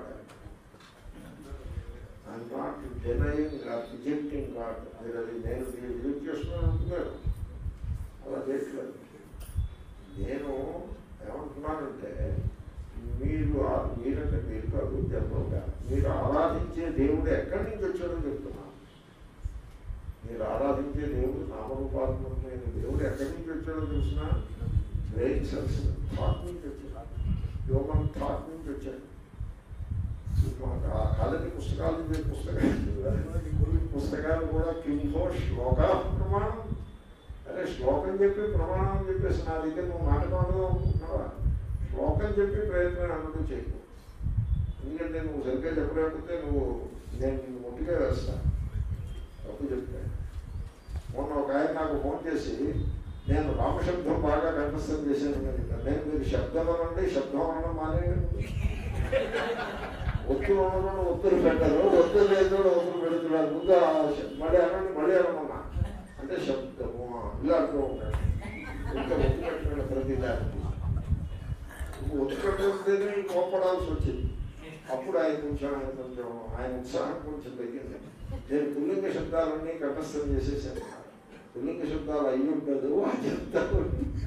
I'm not denying rejecting God మీరు అది నేను రిజెక్ట్ చేస్తున్నాను అంటున్నారు అలా చేయట్లేదు నేను ఏమంటున్నానంటే మీరు ఆ- మీరంటే మీరు కాదు జనరల్గా మీరు ఆరాధించే దేవుడు ఎక్కడి నుంచి వచ్చాడో చెప్తున్నాను మీరు ఆరాధించే దేవుడు నామరూపాత్మకమైన దేవుడు ఎక్కడి నుంచి వచ్చాడో తెలిసిన బ్రెయిన్ సెల్స్ థాట్ నుంచి వచ్చాడు హ్యూమన్ థాట్ నుంచి వచ్చాడు మాకు ఆ కాలేజీ పుస్తకాలు ఇవే పుస్తకాలు పుస్తకాలు కూడా కింభో శ్లోక ప్రమాణం అరే శ్లోకం చెప్పి ప్రమాణం అని చెప్పేసి నా దగ్గర నువ్వు నాటకం అనుకుంటున్నావా శ్లోకం చెప్పి ప్రయత్నం అన్నట్టు చేయకు ఎందుకంటే నువ్వు సరిగ్గా చెప్పలేకపోతే నువ్వు నేను నిన్ను ముట్టిగా వేస్తాను తప్పు చెప్తే మొన్న ఒక ఆయన నాకు ఫోన్ చేసి నేను రామశబ్దం బాగా కంఠస్థం చేశాను అని చెప్పాను. నేను మీరు శబ్దం అనండి శబ్దం అనడం మానేయండి ఒత్తులు ఉండడం ఒత్తులు పెట్టరు ఒత్తులు లేదు ఒత్తులు పెడుతున్నారు ముందు ఆ శ- మళ్ళీ అనండి మళ్ళీ అనమన్నా అంటే శబ్దము ఇలా అంటూ ఉంటాడు ఇంకా ఒత్తు పెట్టిన ప్రతి దానికి ఒత్తు పెట్టితేనే కోపడాల్సి వచ్చింది అప్పుడు ఆయన కొంచెం ఆయన కొంచెం ఆయన ఉత్సాహం కొంచెం తగ్గింది నేను పుల్లింగ శబ్దాలన్నీ కంఠస్థం చేసేసాను పుల్లింగ శబ్దాలు అయ్యి ఉండదు ఆ చెప్తాను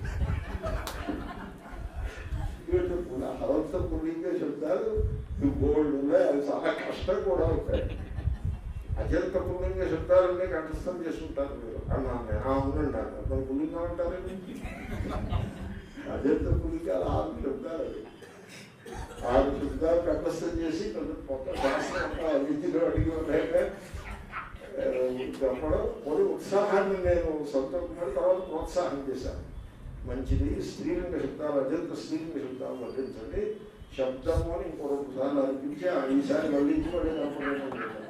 హవంత పుల్లింగ శబ్దాలు బోల్డ్ ఉన్నాయి అవి చాలా కష్టం కూడా ఉంటాయి అత్యంత పుల్లింగ శబ్దాలన్నీ కంఠస్థం చేసుకుంటారు మీరు అన్నాను నేను "ఆ, అవునండి అన్నాను మరి పుల్లింగం అంటారండి అత్యంత పుల్లింగాలు ఆరు శబ్దాలు అవి. ఆరు శబ్దాలు కంఠస్థం చేసి కొంచెం కొత్త శాస్త్రం అంతా విద్యలో అడిగి ఉన్నాక చెప్పడం కొన్ని ఉత్సాహాన్ని నేను సొంతం తర్వాత ప్రోత్సాహం చేశాను మంచిది స్త్రీలింగ శబ్దాలు అత్యంత స్త్రీలింగ శబ్దాలు వర్తించండి శబ్దము అని ఇంకో రెండు సార్లు అనిపించి ఆ ఈసారి మళ్ళించి మళ్ళీ తప్పలేదు అని చెప్పాను.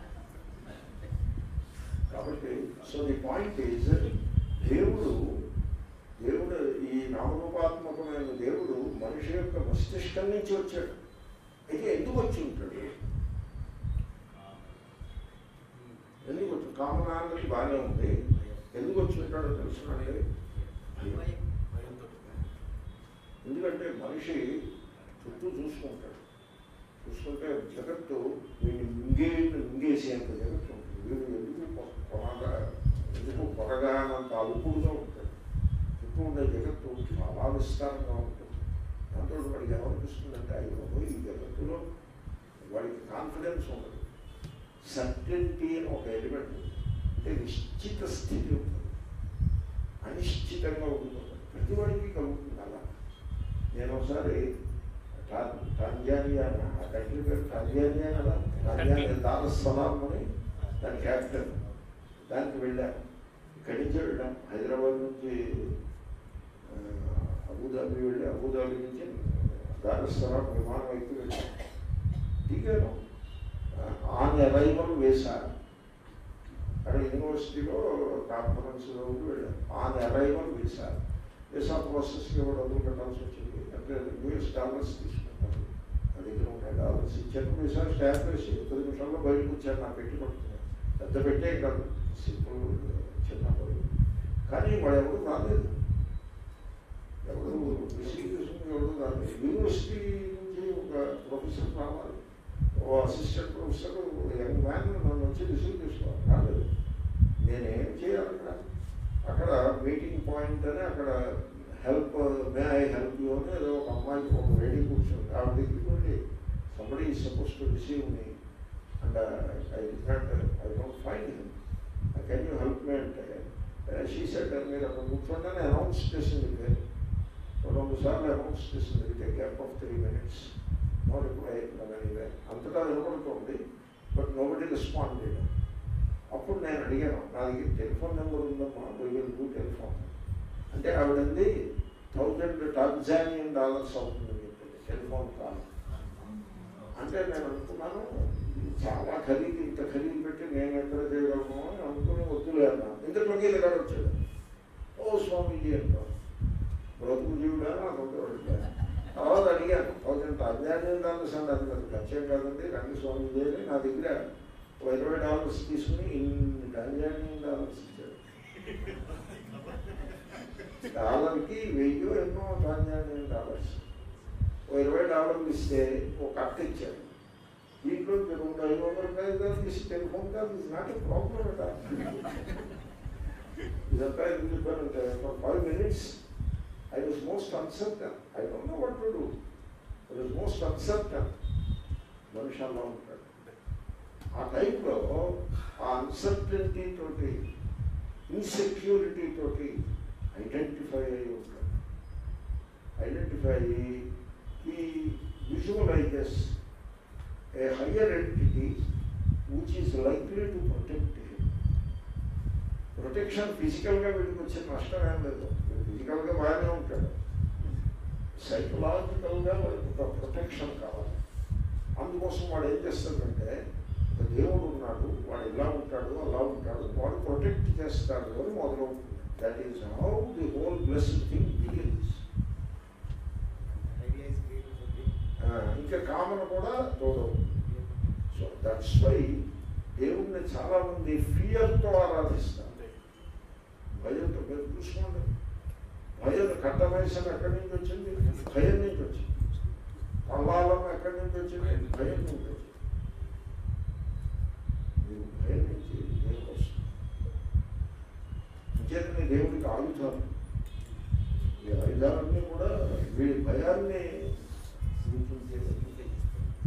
కాబట్టి సో ది పాయింట్ ఈజ్ దేవుడు దేవుడు ఈ నామరూపాత్మకమైన దేవుడు మనిషి యొక్క మస్తిష్కం నుంచి వచ్చాడు అయితే ఎందుకు వచ్చి ఉంటాడు ఎందుకు వచ్చి కామనానికి బాగానే ఉంది ఎందుకు వచ్చి ఉంటాడో తెలుసునండి భయం ఎందుకంటే మనిషి చుట్టూ చూసుకుంటాడు చూసుకుంటే జగత్తు వీడిని మింగే మింగేసేంత జగత్తు ఉంటుంది వీడు ఎందుకు పొ- పొరగా ఎందుకు పొరగానంత అలుపుడుగా ఉంటాడు చుట్టూ ఉండే జగత్తు చాలా విస్తారంగా ఉంటుంది దాంతో వాడికి ఏమనిపిస్తుందంటే అయ్యో ఈ జగత్తులో వాడికి కాన్ఫిడెన్స్ ఉండదు సర్టెంటీ అని ఒక ఎలిమెంట్ ఉంది అంటే నిశ్చిత స్థితి ఉంటుంది అనిశ్చితంగా ఉంటుంది ప్రతి వాడికి కలుగుతుంది అలా నేను ఒకసారి టా- టాంజానియా ఆ కంట్రీ పేరు టాంజానియా కదా టాంజానియా దారస్సలాం అని దాని క్యాపిటల్ దానికి వెళ్ళాను ఇక్కడి నుంచి వెళ్ళాం హైదరాబాద్ నుంచి ఆ, అబుదాబి వెళ్ళి అబుదాబి నుంచి దారస్సలాం విమానం ఎక్కి వెళ్ళాను దిగాను ఆన్ అరైవల్ వేశాను అక్కడ యూనివర్సిటీలో కాన్ఫరెన్స్లో ఉండి వెళ్ళాను ఆన్ అరైవల్ వేశాను వీసా ప్రాసెస్కి కూడా డబ్బులు కట్టాల్సి వచ్చింది అంటే యూఎస్ డాలర్స్ తీసుకుంటారు నా దగ్గర ఉంటాయి డాలర్స్ ఇచ్చాను వీసా స్టాంప్ వేసి పది నిమిషాల్లో బయటకు వచ్చాను నా పెట్టి పడుతున్నాను పెద్ద పెట్టే కాదు సింపుల్ చిన్న పని కానీ వాడు ఎవరు రాలేదు ఎవరు రిసీవ్ చేసుకుని ఎవరు రాలేదు యూనివర్సిటీ నుంచి ఒక ప్రొఫెసర్ రావాలి ఓ అసిస్టెంట్ ప్రొఫెసర్ యంగ్ మ్యాన్ నన్ను వచ్చి రిసీవ్ చేసుకోవాలి రాలేదు నేనేం చేయాలి అక్కడ అక్కడ మీటింగ్ పాయింట్ అని అక్కడ help may I help you అని ఏదో ఒక అమ్మాయికి ఒక లేడీ కూర్చుంది ఆవిడ దగ్గరికి వెళ్ళి somebody is suppose to receive me and I not I don't find him can you help me అంటే షీ సెట్ మీరు అక్కడ కూర్చోండి అని అనౌన్స్ చేసింది పేరు రెండు సార్లు అనౌన్స్ చేసింది with gap of three minutes no reply anyway అంతటా వినపడుతోంది బట్ నోబడి రెస్పాండ్ చేయడం అప్పుడు నేను అడిగాను నా దగ్గర టెలిఫోన్ నెంబర్ ఉందమ్మా వీ విల్ డూ టెలిఫోన్ అంటే ఆవిడంది థౌజండ్ టాంజానియన్ డాలర్స్ అవుతుందని చెప్పింది టెలిఫోన్ కాల్ అంటే నేను అనుకున్నాను ఇది చాలా ఖరీదు ఇంత ఖరీదు పెట్టి నేను ఎక్కడ చేయగలను అని అనుకుని వద్దులే అన్నాను ఇంతలోకి ఇక్కడ వచ్చాడు ఓ స్వామీజీ అంటారు బ్రతుకు జీవుడా నాకు వద్దు తర్వాత అడిగాను థౌజండ్ టాంజానియన్ డాలర్స్ అంటే అది పెద్ద ఖర్చే కాదండి రండి స్వామీజీ అని నా దగ్గర ఓ ఇరవై డాలర్స్ తీసుకుని ఇన్ని టాంజానియన్ డాలర్స్ ఇచ్చాడు డాలర్కి వెయ్యో ఎన్నో టాంజానియన్ డాలర్స్ ఓ ఇరవై డాలర్లు ఇస్తే ఒక కట్ట ఇచ్చాడు దీంట్లో రెండు ఐదు వందల రూపాయలు తీసి telephone call is not a problem అట ఇదంతా ఎందుకు చెప్పానంటే for five minutes I was most uncertain I don't know what to do I was most uncertain మనిషి అలా ఉంటాడు ఆ టైంలో ఆ అన్సర్టనిటీ తోటి ఇన్సెక్యూరిటీ తోటి ఐడెంటిఫై అయి ఉంటాడు ఐడెంటిఫై అయ్యి he visualizes a higher entity which is likely to protect him protection ఫిజికల్గా వీడికి వచ్చిన నష్టం ఏం లేదు ఫిజికల్గా బాగానే ఉంటాడు సైకలాజికల్గా వాడికి ఒక ప్రొటెక్షన్ కావాలి అందుకోసం వాడు ఏం చేస్తాడంటే ఒక దేవుడు ఉన్నాడు వాడు ఇలా ఉంటాడు అలా ఉంటాడు వాడు ప్రొటెక్ట్ చేస్తాడు అని మొదలవుతుంది that is how the whole blessed thing begins ఇంకా కామన్ కూడా తోడవు సో దట్స్ వై దేవుణ్ణి చాలా మంది ఫియర్తో ఆరాధిస్తారు భయంతో మీరు చూసుకోండి భయం కట్టవయసం ఎక్కడి నుంచి వచ్చింది భయం నుంచి వచ్చింది కల్లాలం ఎక్కడి నుంచి వచ్చింది భయం నుంచి వచ్చింది మీకు భయం నుంచి దేవుడు వస్తుంది ఇంకేతనే దేవుడికి ఆయుధాలు ఈ ఆయుధాలన్నీ కూడా వీడి భయాన్ని సూచించేది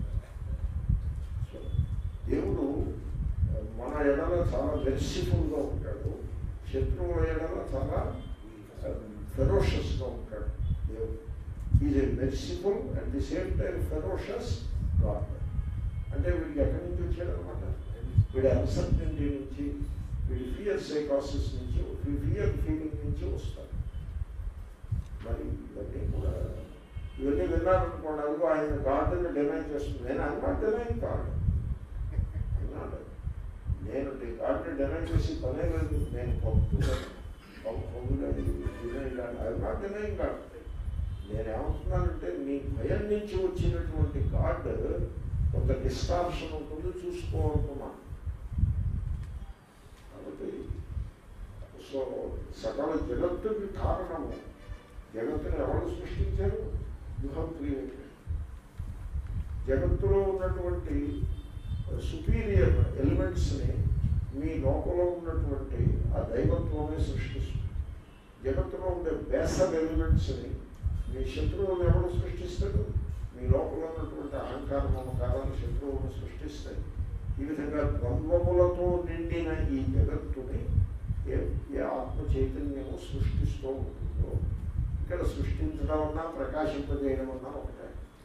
సో దేవుడు మన ఎడల చాలా మెర్సిఫుల్గా ఉంటాడు శత్రువుల ఎడల చాలా ఫెరోషస్గా ఉంటాడు దేవుడు is a merciful at the same time ferocious God అంటే వీడికి ఎక్కడి నుంచి వచ్చాడు అనమాట వీడి అన్సర్టనిటీ నుంచి వీడి ఫియర్ సైకాసిస్ నుంచి ఫియర్ ఫీలింగ్ నుంచి వస్తాడు మరి ఇవన్నీ కూడా ఇవన్నీ విన్నారనుకోండి అదిగో ఆయన గాడ్ని డినై చేస్తుంది నేను అన్నా డినై కాదు అన్నాడు నేను గాడ్ని డినై చేసి పనే లేదు నేను పొద్దుగా అన్నా డినై కాదు నేనేమంటున్నానంటే నీ భయం నుంచి వచ్చినటువంటి గాడ్ కొంత డిస్టార్షన్ ఉంటుంది చూసుకోవాలనుకున్నాను కాబట్టి సో సకల జగత్తుకి కారణము జగత్తుని ఎవరు సృష్టించారు యుహం క్రియేటెడ్ జగత్తులో ఉన్నటువంటి సుపీరియర్ ఎలిమెంట్స్ని మీ లోపల ఉన్నటువంటి ఆ దైవత్వమే సృష్టిస్తుంది జగత్తులో ఉండే బేసర్ ఎలిమెంట్స్ని మీ శత్రువులను ఎవరు సృష్టిస్తాడు మీ లోపల ఉన్నటువంటి అహంకార మమకారాలు శత్రువులను సృష్టిస్తాయి ఈ విధంగా ద్వంద్వములతో నిండిన ఈ జగత్తుని ఏ ఏ ఆత్మ చైతన్యము సృష్టిస్తూ ఉంటుందో ఇక్కడ సృష్టించడం అన్నా ప్రకాశింపజేయడం అన్నా ఒకటే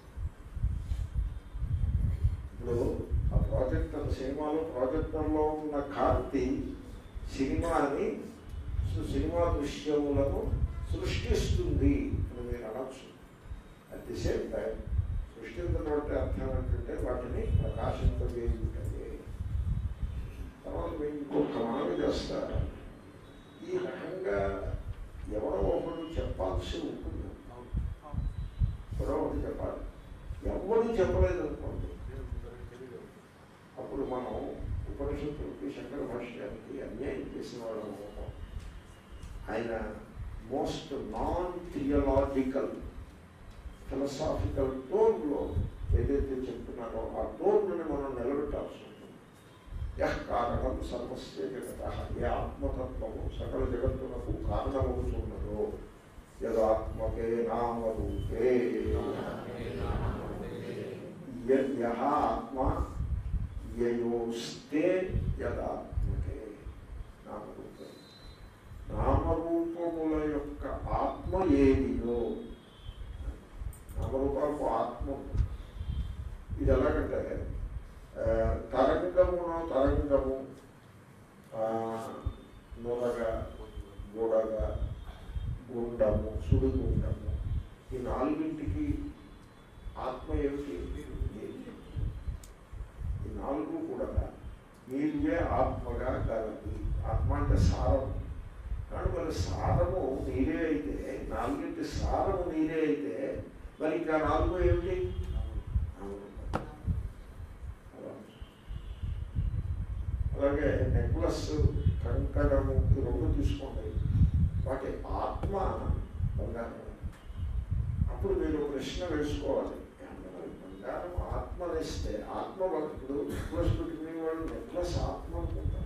ఇప్పుడు ఆ ప్రాజెక్టర్ సినిమాలో ప్రాజెక్టర్లో ఉన్న కాంతి సినిమాని సు- సినిమా దృశ్యములను సృష్టిస్తుంది అని మీరు అనొచ్చు అట్ ది సేమ్ టైం సృష్టించడం అంటే అర్థం ఏంటంటే వాటిని ప్రకాశింపజేయుంటుంది తర్వాత మీరు ఇంకొక మనవి చేస్తారు ఈ రకంగా ఎవరో ఒకరు చెప్పాల్సి ఉంటుంది ఎవరో ఒకటి చెప్పాలి ఎవరు చెప్పలేదు అనుకోండి అప్పుడు మనం ఉపనిషత్తులకి శంకర భాష్యానికి అన్యాయం చేసిన వాళ్ళం అవుతాం ఆయన మోస్ట్ నాన్ థియలాజికల్ ఫిలసాఫికల్ టోన్లో ఏదైతే చెప్తున్నారో ఆ టోన్ని మనం నిలబెట్టాల్సి ఉంటుంది యహ్ కారణం సర్వస్య జగత ఏ ఆత్మతత్వము సకల జగత్తునకు కారణమవుతున్నదో యదాత్మకే నామరూపే య- యహ ఆత్మ యయోస్తే యదాత్మకే నామరూపే నామరూపముల యొక్క ఆత్మ ఏదియో నామరూపాలకు ఆత్మ ఉంది. ఇది ఎలాగంటే ఆ, తరంగమున తరంగము ఆ, నురగ గుడగ గుండము సుడిగుండము ఈ నాలుగింటికి ఆత్మ ఏమిటి నీరు. ఈ నాలుగు కూడా నీరువే ఆత్మగా కలది ఆత్మ అంటే సారం కానీ మరి సారము నీరే అయితే నాలుగింటి సారము నీరే అయితే మరి ఇంకా నాలుగు ఏమిటి అలా. అలాగే నెక్లెస్ కంకణము ఈ రెండు తీసుకోండి వాటి ఆత్మ బంగారం అప్పుడు మీరు ప్రశ్న వేసుకోవాలి ఏమన్నా మరి బంగారం ఆత్మ వేస్తే ఆత్మ వాళ్ళు ఇప్పుడు నెక్లెస్ పెట్టుకునే వాళ్ళు నెక్లెస్ ఆత్మ అనుకుంటారు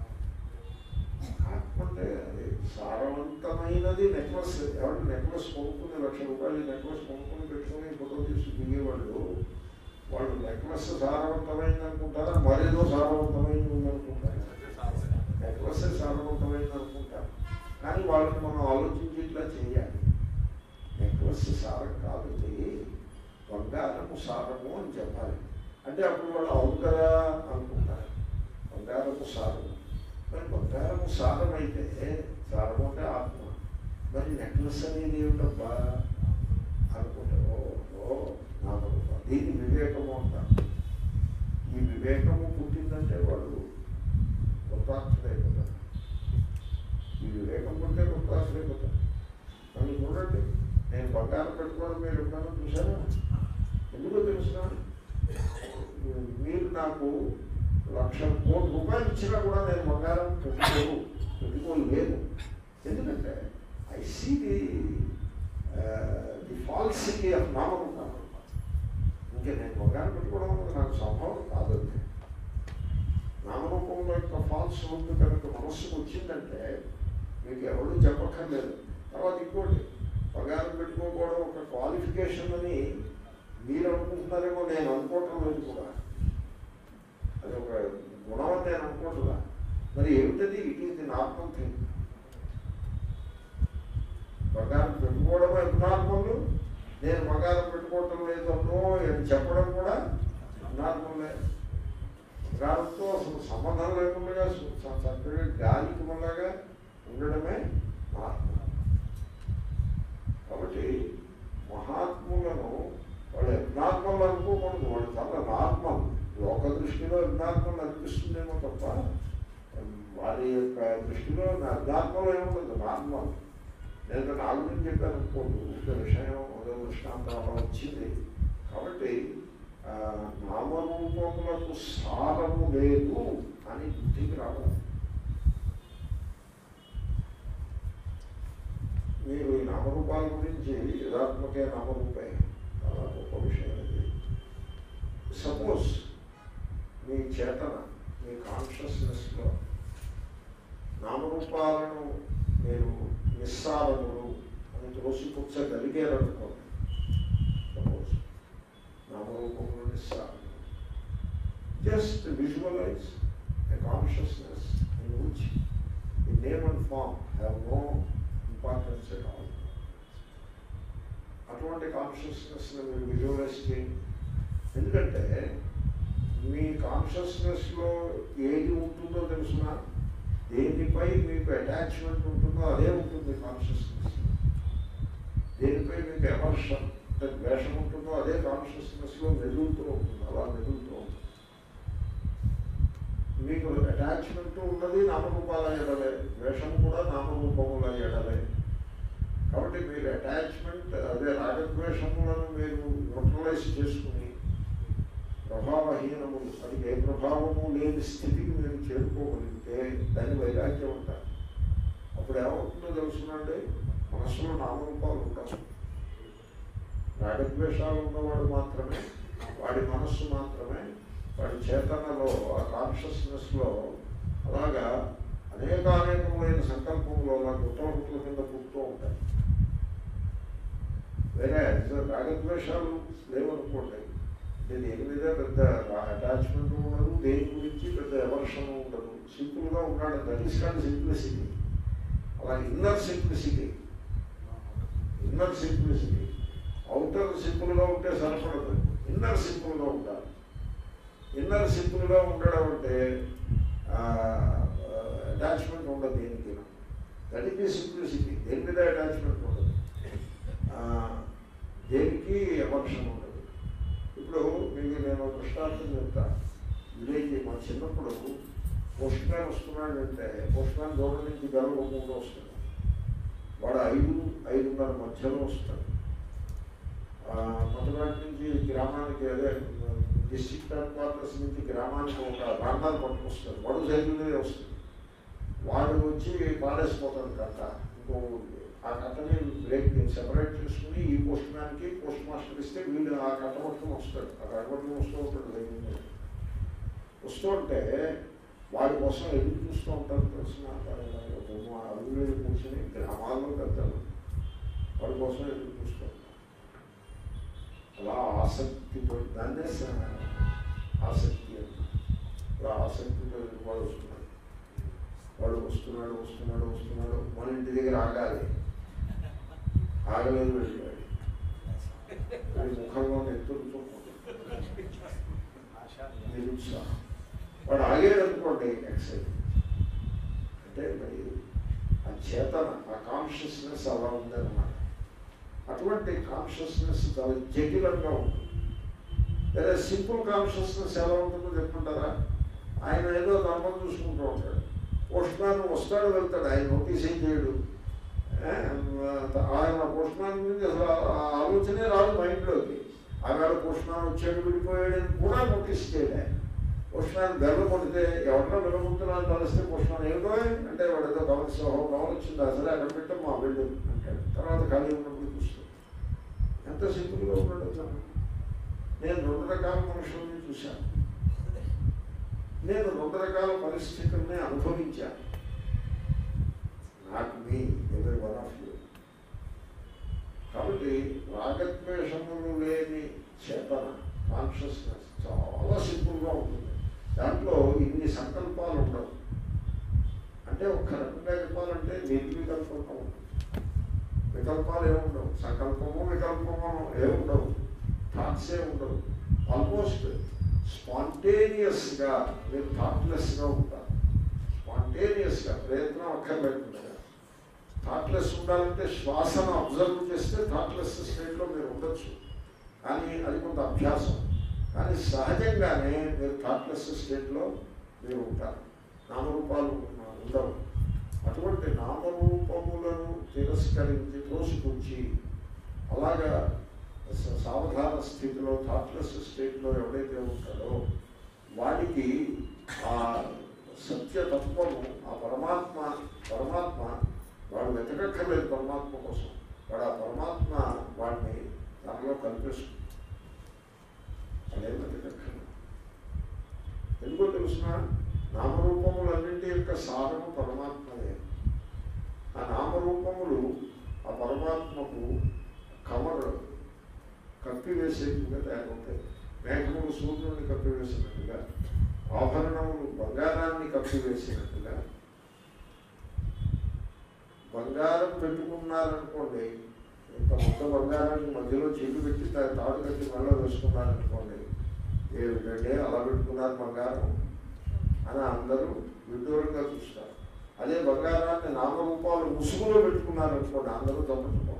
ఆత్మ అంటే అది సారవంతమైనది నెక్లెస్ ఎవరు నెక్లెస్ కొనుక్కుని లక్ష రూపాయలు నెక్లెస్ కొనుక్కుని పెట్టుకుని ఫోటో తీసి దిగేవాళ్ళు వాళ్ళు నెక్లెస్ సారవంతమైంది అనుకుంటారా మరేదో సారవంతమైంది ఉందనుకుంటారా నెక్లెస్ సారవంతమైంది అనుకుంటారు కానీ వాళ్ళని మనం ఆలోచించి ఇట్లా చేయాలి నెక్లెస్ సారం కాదు ఇది బంగారము సారము అని చెప్పాలి అంటే అప్పుడు వాళ్ళు అవును కదా అనుకుంటారు బంగారము సారము మరి బంగారము సారం అయితే సారము అంటే ఆత్మ మరి నెక్లెస్ అనేది ఏమిటబ్బా అనుకుంటే ఓ ఓ నామరూప దీన్ని వివేకము అంటారు ఈ వివేకము పుట్టిందంటే వాళ్ళు కృతార్థులైపోతారు ఈ వివేకం పుట్టే కృతార్థులైపోతారు నన్ను చూడండి నేను బంగారం పెట్టుకోవడం మీరు ఎప్పుడైనా చూసారా ఎందుకో తెలుసిన మీరు నాకు లక్ష కోటి రూపాయలు ఇచ్చినా కూడా నేను బంగారం పెట్టుకోను పెట్టుకోలేదు ఎందుకంటే I see the the falsity of నామరూపం ఇంకా నేను బంగారం పెట్టుకోవడం అనేది నాకు సంభవం కాదు అది. నామరూపంలో యొక్క ఫాల్స్ ఉంది కనుక మనస్సుకు వచ్చిందంటే మీకు ఎవరు చెప్పక్కర్లేదు తర్వాత ఇంకోటి బంగారం పెట్టుకోకపోవడం ఒక క్వాలిఫికేషన్ అని మీరు అనుకుంటున్నారేమో నేను అనుకోవటం లేదు కూడా అది ఒక గుణం అని నేను అనుకోవట్లా మరి ఏమిటది it is the normal thing బంగారం పెట్టుకోవడం నార్మల్ నేను బంగారం పెట్టుకోవటం లేదు అన్నో అని చెప్పడం కూడా నార్మలే బంగారంతో అసలు సంబంధం లేకుండా సు- చ- చక్కగా గాలికి మళ్ళాగా ఉండడమే నార్మల్ కాబట్టి మహాత్ములను వాళ్ళు అబ్నార్మల్ అనుకోకూడదు వాళ్ళు చాలా నార్మల్ లోక దృష్టిలో అబ్నార్మల్ అనిపిస్తుందేమో తప్ప వారి యొక్క దృష్టిలో అబ్నార్మల్ ఏముండదు నార్మల్ నేను నాలుగు చెప్పాను అనుకోండి ఒక విషయం ఒక దృష్టాంతం అలా వచ్చింది కాబట్టి ఆ, నామరూపములకు సారము లేదు అని బుద్ధికి రావాలి మీరు ఈ నామరూపాల గురించి యథాత్మకే నామరూపే చాలా గొప్ప విషయం ఇది సపోజ్ మీ చేతన మీ కాన్షియస్నెస్లో నామరూపాలను మీరు నిస్సారములు అని త్రోసిపుచ్చగలిగారనుకోండి సపోజ్ నామరూపములు నిస్సారములు just visualize a consciousness in which the name and form have no importance at all. అటువంటి కాన్షియస్నెస్ని మీరు విజువలైజ్ చేయండి ఎందుకంటే మీ కాన్షియస్నెస్లో ఏది ఉంటుందో తెలుసిన దేనిపై మీకు అటాచ్మెంట్ ఉంటుందో అదే ఉంటుంది కాన్షియస్నెస్ దేనిపై మీకు ఎమర్షన్ అంటే ద్వేషం ఉంటుందో అదే కాన్షియస్నెస్లో మెదులుతూ ఉంటుంది అలా మెదులుతూ ఉంటుంది మీకు అటాచ్మెంట్ ఉన్నది నామరూపాల ఎడలే ద్వేషం కూడా నామరూపముల ఎడలే కాబట్టి మీరు అటాచ్మెంట్ అదే రాగద్వేషములను మీరు న్యూట్రలైజ్ చేసుకుని ప్రభావహీనములు అది ఏ ప్రభావము లేని స్థితికి మీరు చేరుకోగలిగితే దాని వైరాగ్యం ఉంటారు అప్పుడు ఏమవుతుందో తెలుసునండి మనస్సులో నామరూపాలు ఉంటాయి రాగద్వేషాలు ఉన్నవాడు మాత్రమే వాడి మనస్సు మాత్రమే వాడి చేతనలో ఆ కాన్షియస్నెస్లో అలాగా అనేకానేకమైన సంకల్పంలో అలా గుట్టల గుట్టల కింద పుడుతూ ఉంటాయి వేరే రాగద్వేషాలు లేవనుకోండి అంటే దేని మీద పెద్ద అటాచ్మెంట్ ఉండదు దేని గురించి పెద్ద ఎవర్షన్ ఉండదు సింపుల్గా ఉన్నాడు దట్ ఈస్ కాల్డ్ సింప్లిసిటీ అలా inner simplicity inner simplicity outer సింపుల్గా ఉంటే సరిపడదు ఇన్నర్ సింపుల్గా ఉండాలి ఇన్నర్ సింపుల్గా ఉండడం అంటే అటాచ్మెంట్ ఉండదు దేనికి దట్ ఈస్ సింప్లిసిటీ దేని మీద అటాచ్మెంట్ ఉండదు ఆ, దేనికి ఎమర్షన్ ఉండదు ఇప్పుడు మీకు నేను ఒక దృష్టాంతం చెప్తా విలేజ్ మా చిన్నప్పుడు పోస్ట్ మ్యాన్ వస్తున్నాడంటే పోస్ట్ మ్యాన్ దూరం నుంచి గర్వ మూడు వస్తాడు వాడు ఐదు ఐదున్నర మధ్యలో వస్తాడు మొదటి నుంచి గ్రామానికి అదే డిస్ట్రిక్ట్ హెడ్ క్వార్టర్స్ నుంచి గ్రామానికి ఒక ప్రాంతాలు పట్టుకొస్తాడు వాడు సైకిల్ మీద వస్తుంది వాడు వచ్చి పాడేసిపోతాడు కట్ట ఇంకో ఊరికి. ఆ కట్టని బ్రేక్ సెపరేట్ చేసుకుని ఈ పోస్ట్ మ్యాన్కి పోస్ట్ మాస్టర్ ఇస్తే వీడు ఆ కట్ట పట్టుకుని వస్తాడు ఆ కట్ట పట్టుకుని వస్తూ ఉంటాడు సైకిల్ మీద వస్తూ ఉంటే వాడి కోసం ఎదురు చూస్తూ ఉంటారు తెలిసిన అడుగులు కూర్చొని గ్రామాల్లో పెద్దలు వాడి కోసం ఎదురు చూస్తూ ఉంటారు అలా ఆసక్తితో దాన్నే స- ఆసక్తి అని అలా ఆసక్తితో వాడు వస్తున్నాడు వాడు వస్తున్నాడు వస్తున్నాడు వస్తున్నాడు మన ఇంటి దగ్గర ఆగాలి ఆగలేదు వెళ్ళాడు వాడి ముఖంలో ఎత్తులు నిరుత్సాహం వాడు ఆగాడు అనుకోండి ఎక్సైట్ అంటే మరి ఆ చేతన ఆ కాన్షియస్నెస్ అలా ఉందన్నమాట అటువంటి కాన్షియస్నెస్ చాలా జటిలంగా ఉంటుంది లేదా సింపుల్ కాన్షియస్నెస్ ఎలా ఉంటుందో చెప్పుకుంటారా ఆయన ఏదో ధర్మం చూసుకుంటూ ఉంటాడు పోస్ట్ మ్యాన్ వస్తాడు వెళ్తాడు ఆయన నోటీస్ ఏం చేయడు ఏ, ఆయన పోస్ట్ మ్యాన్ గురించి అసలు ఆ ఆలోచనే రాదు మైండ్లోకి ఆవేళ పోస్ట్ మ్యాన్ వచ్చాడు విడిపోయాడు అని కూడా నోటీస్ చేయడు ఆయన పోస్ట్ మ్యాన్ బెల్ల కొడితే ఎవరినో వెళ్ళబోతున్నాను కలిస్తే పోస్ట్ మ్యాన్ ఏమిటో అంటే వాడు ఏదో గమనిస్తే ఓహో గమనించింది అసలు అక్కడ పెట్టాం మా వెళ్ళు అంటాడు తర్వాత ఖాళీ ఉన్నప్పుడు చూస్తాడు ఎంత సింపుల్గా ఉన్నాడు అతను నేను రెండు రకాల మనుషుల్ని చూశాను నేను రెండు రకాల పరిస్థితుల్ని అనుభవించాను నాకు మీ ఎవరి వన్ ఆఫ్ యూ కాబట్టి రాగద్వేషములు లేని చేతన కాన్షియస్నెస్ చాలా సింపుల్గా ఉంటుంది దాంట్లో ఇన్ని సంకల్పాలు ఉండవు అంటే ఒక్క రకంగా చెప్పాలంటే నిర్వికల్పంగా ఉంటుంది వికల్పాలు ఏముండవు సంకల్పము వికల్పము ఏముండవు థాట్స్ ఏ ఉండవు ఆల్మోస్ట్ స్పాంటేనియస్గా మీరు థాట్లెస్గా ఉంటారు స్పాంటేనియస్గా ప్రయత్నం అక్కర్లేకుండా థాట్లెస్ ఉండాలంటే శ్వాసను అబ్జర్వ్ చేస్తే థాట్లెస్ స్టేట్లో మీరు ఉండొచ్చు కానీ అది కొంత అభ్యాసం కానీ సహజంగానే మీరు థాట్లెస్ స్టేట్లో మీరు ఉంటారు నామరూపాలు ఉండవు అటువంటి నామరూపములను తిరస్కరించి తోసిపుచ్చి అలాగా స- సావధాన స్థితిలో థాట్లెస్ స్టేట్లో ఎవడైతే ఉంటాడో వాడికి ఆ సత్యతత్వము ఆ పరమాత్మ పరమాత్మ వాడు వెతకక్కర్లేదు పరమాత్మ కోసం వాడు ఆ పరమాత్మ వాడిని దానిలో కల్పిస్తుంది అదేం వెతకక్కర్లేదు ఎందుకో తెలుసిన నామరూపములన్నింటి యొక్క సారము పరమాత్మయే ఆ నామరూపములు ఆ పరమాత్మకు కవర్ కప్పివేసేట్టుగా తయారవుతాయి మేఘములు సూర్యుడిని కప్పివేసినట్టుగా ఆభరణములు బంగారాన్ని కప్పివేసినట్టుగా బంగారం పెట్టుకున్నారనుకోండి ఇంత మొత్తం బంగారానికి మధ్యలో చెల్లు పెట్టి తా- తాడు కట్టి మళ్ళీ వేసుకున్నారనుకోండి ఏమిటంటే అలా పెట్టుకున్నారు బంగారం అని అందరూ విడ్డూరంగా చూస్తారు అదే బంగారాన్ని నామరూపాలు ముసుగులో పెట్టుకున్నారనుకోండి అందరూ తప్పుకుంటారు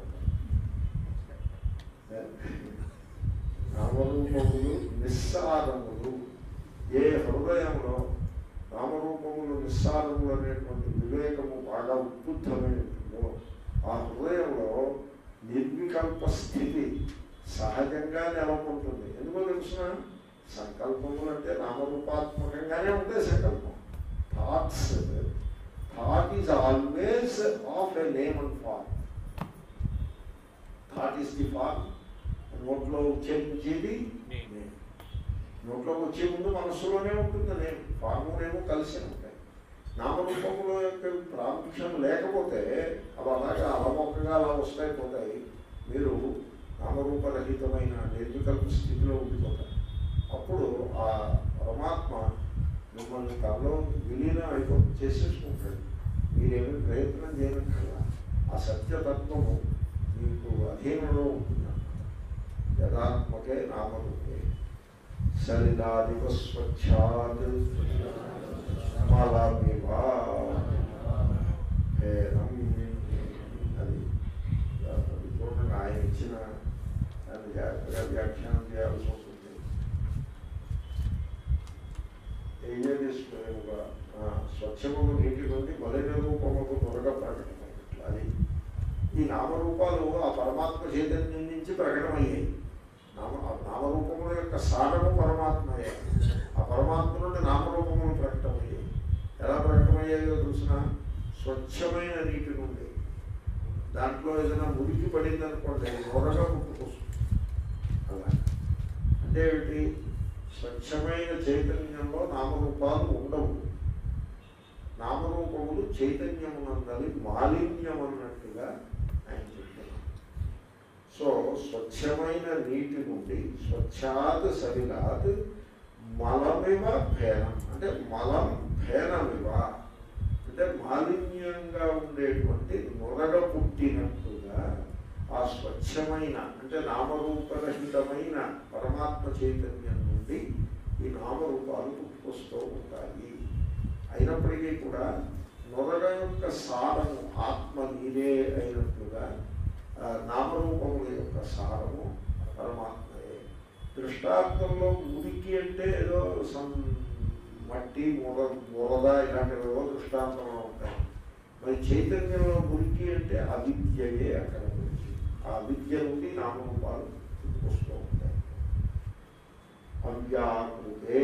నామరూపములు నిస్సారములు ఏ హృదయంలో నామరూపములు నిస్సారములు అనేటువంటి వివేకము బాగా ఉద్బుద్ధమై ఉంటుందో ఆ హృదయంలో నిర్వికల్ప స్థితి సహజంగా నెలకొంటుంది ఎందుకో తెలుసిన సంకల్పములు అంటే నామరూపాత్మకంగానే ఉంటాయి సంకల్పం thoughts thought is always of a name and form thought is the form నోట్లో ఉచ్చరించేది నేను నోట్లోకి వచ్చే ముందు మనస్సులోనే ఉంటుంది నేను ఫార్ములేమో కలిసి ఉంటాయి నామరూపముల యొక్క ప్రాముఖ్యం లేకపోతే అవి అలాగే అలమొక్కగా అలా వస్తాయి పోతాయి మీరు నామరూపరహితమైన నిర్వికల్ప స్థితిలో ఉండిపోతారు అప్పుడు ఆ పరమాత్మ మిమ్మల్ని తనలో విలీనం అయిపో చేసేసుకుంటాడు మీరేమీ ప్రయత్నం చేయనక్కర్లా ఆ సత్యతత్వము మీకు అధీనంలో ఉంటుంది యథాత్మకే నామరూపే సలిలాదివ స్వచ్ఛాత్ మలమివా భేదం అది అది చూడండి ఆయన ఇచ్చిన దాన్ని జాగ్రత్తగా వ్యాఖ్యానం చేయాల్సి ఉంటుంది తేజస్వయముగా స్వచ్ఛములు నీటి నుండి మలిన రూపముకు త్వరగా ప్రకటమైనట్లు అది ఈ నామరూపాలు ఆ పరమాత్మ చైతన్యం నుంచి ప్రకటమయ్యాయి నామ ఆ నామరూపముల యొక్క సారము పరమాత్మయే ఆ పరమాత్మ నుండి నామరూపములు ప్రకటమయ్యాయి ఎలా ప్రకటమయ్యాయో చూసిన స్వచ్ఛమైన నీటి నుండి దాంట్లో ఏదైనా మురికి పడిందనుకోండి నొరగా పుట్టుకొస్తుంది అలా అంటే ఏమిటి స్వచ్ఛమైన చైతన్యంలో నామరూపాలు ఉండవు నామరూపములు చైతన్యమునందరి మాలిన్యం అన్నట్టుగా ఆయన చెప్తున్నారు సో స్వచ్ఛమైన నీటి నుండి స్వచ్ఛాత్ సరిలాత్ మలమివ భేనం అంటే మలం భేనమివ అంటే మాలిన్యంగా ఉండేటువంటి నొరగ పుట్టినట్టుగా ఆ స్వచ్ఛమైన అంటే నామరూపరహితమైన పరమాత్మ చైతన్యం నుండి ఈ నామరూపాలు పుట్టుకొస్తూ ఉంటాయి అయినప్పటికీ కూడా నొరగ యొక్క సారము ఆత్మ నీరే అయినట్లుగా ఆ, నామరూపముల యొక్క సారము పరమాత్మయే దృష్టాంతంలో మురికి అంటే ఏదో సం మట్టి ముర బురద ఇలాంటివేవో దృష్టాంతంలో ఉంటాయి మరి చైతన్యంలో మురికి అంటే అవిద్యయే అక్కడ గురించి ఆ విద్య నుండి నామరూపాలు వస్తూ ఉంటాయి అవ్యాకృతే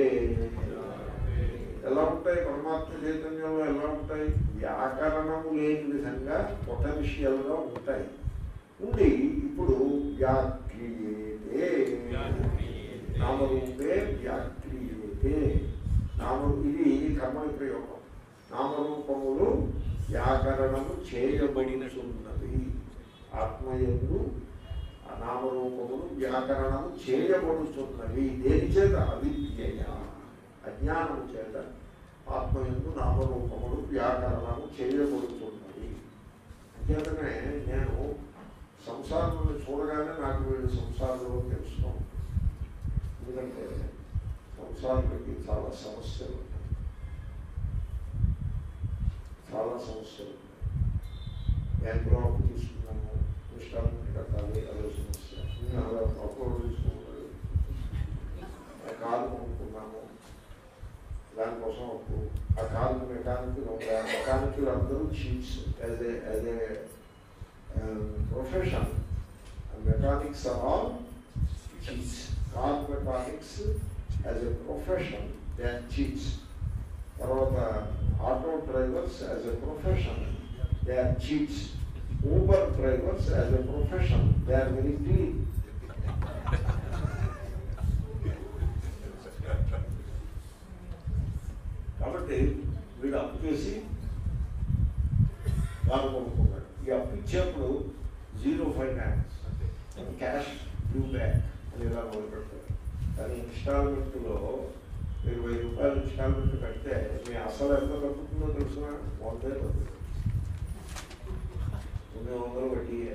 ఎలా ఉంటాయి పరమాత్మ చైతన్యంలో ఎలా ఉంటాయి వ్యాకరణము లేని విధంగా పొటెన్షియల్గా ఉంటాయి ఉండి ఇప్పుడు వ్యాక్రియతే నామరూపే వ్యాక్రియతే నామ ఇది కర్మని ప్రయోగం నామరూపములు వ్యాకరణము చేయబడినట్టున్నది ఆత్మయందు ఆ నామరూపములు వ్యాకరణము చేయబడుతున్నవి దేని చేత అవిద్యయ అజ్ఞానము చేత ఆత్మయందు నామరూపములు వ్యాకరణము చేయబడుతున్నవి అంచేతనే నేను సంసారంలో చూడగానే నాకు వీళ్ళు సంసారంలో తెలుసుకో ఎందుకంటే సంసారానికి చాలా సమస్యలు ఉంటాయి చాలా సమస్యలు ఉంటాయి బ్యాంకులో అప్పు తీసుకున్నాము ఇష్టాలను కట్టాలి అదే సమస్య నేను అలా అప్పులు తీసుకుంటారు ఆ కారు కొనుక్కున్నాము దానికోసం అప్పు ఆ కారు మెకానిక్ మెకానిక్లు అందరూ cheats as a as a profession mechanics are all cheats car mechanics as a profession they are cheats తర్వాత auto drivers as a profession they are cheats Uber drivers as a profession they are very clean కాబట్టి వీడు అప్పు చేసి car కొనుక్కున్నాడు ఈ అప్పు ఇచ్చేప్పుడు zero finance cash due back అని ఇలా మొదలు పెడతారు కానీ ఇన్స్టాల్మెంట్లో మీరు వెయ్యి రూపాయలు ఇన్స్టాల్మెంట్ కడితే మీ అసలు ఎంత తగ్గుతుందో తెలిసిన వందే తగ్గుతుంది తొమ్మిది వందలు వడ్డీయే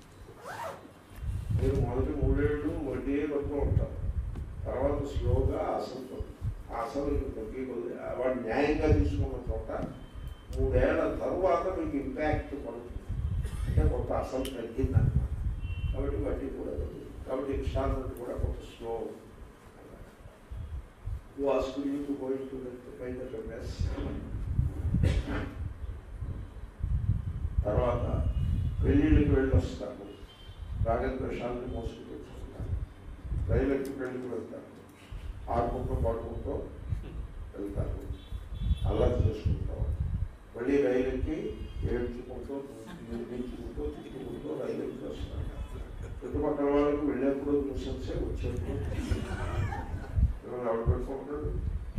మీరు మొదటి మూడేళ్ళు వడ్డీయే కడుతూ ఉంటారు తర్వాత స్లోగా అసలు తగ్గుతుంది. ఆ అసలు తగ్గి కొద్ది వాడు న్యాయంగా తీసుకున్న చోట మూడేళ్ల తర్వాత మీకు ఇంపాక్ట్ పడుతుంది అంటే కొంత అసలు తగ్గిందన్నమాట కాబట్టి వడ్డీ కూడా తగ్గింది కాబట్టి ఇన్స్టాల్మెంట్ కూడా కొంత slow was to going to పై మెస్ తర్వాత పెళ్ళిళ్ళకి వెళ్ళి వస్తాను రాగద్వేషాలను మోసుకు తెచ్చుకుంటాను రైళ్ళకి పెళ్ళికి వెళ్తాను ఆడుకుంటూ పాడుకుంటూ వెళ్తాను అల్లరి చేసుకుంటాం మళ్ళీ రైలుకి ఏడ్చుకుంటూ నిర్మించుకుంటూ తిట్టుకుంటూ రైలు ఎక్కి వస్తాను చుట్టుపక్కల వాళ్ళకి వెళ్ళేప్పుడు న్యూసెన్సే వచ్చేప్పుడు ఎవరు పెట్టుకుంటాడు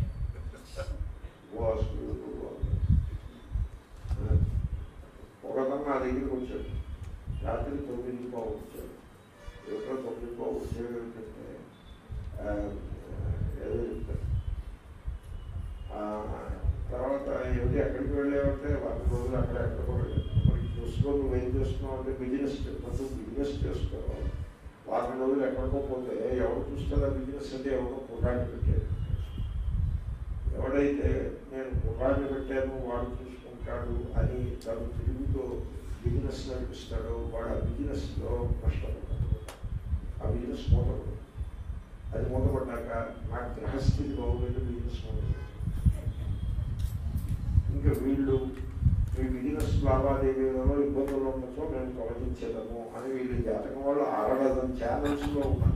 ఒకతను నా దగ్గరికి వచ్చాడు రాత్రి తొమ్మిది బాగు వచ్చాడు ఎప్పుడో తొమ్మిది బాగు వచ్చాడు ఏంటంటే ఆ, ఏదో చెప్తాడు ఆ, తర్వాత ఏమిటి ఎక్కడికి వెళ్ళావంటే వారం రోజులు అక్కడ ఎక్కడికో వెళ్ళాను మరి చూసుకో నువ్వు ఏం చేస్తున్నావు అంటే బిజినెస్ నువ్వు బిజినెస్ చేసుకోవాలి వారం రోజులు ఎక్కడికో పోతే ఎవరు చూస్తారా బిజినెస్ అంటే ఎవరో కుర్రాన్ని పెట్టారు ఎవడైతే నేను కుర్రాన్ని పెట్టాను వాడు చూసుకుంటాడు అని తను తిరుగుతూ బిజినెస్ నడిపిస్తాడో వాడు ఆ బిజినెస్లో కష్టపడతాడు ఆ బిజినెస్ మూతపడు అది మూతపడ్డాక నాకు గ్రహస్థితి బాగులేదు బిజినెస్ మూతపడు ఇంకా వీళ్ళు మీ బిజినెస్ లావాదేవీలలో ఇబ్బందులు ఉండొచ్చో మేము తొలగించేదము అని వీళ్ళు జాతకం వాళ్ళు అరడదం ఛానల్స్లో ఉన్నారు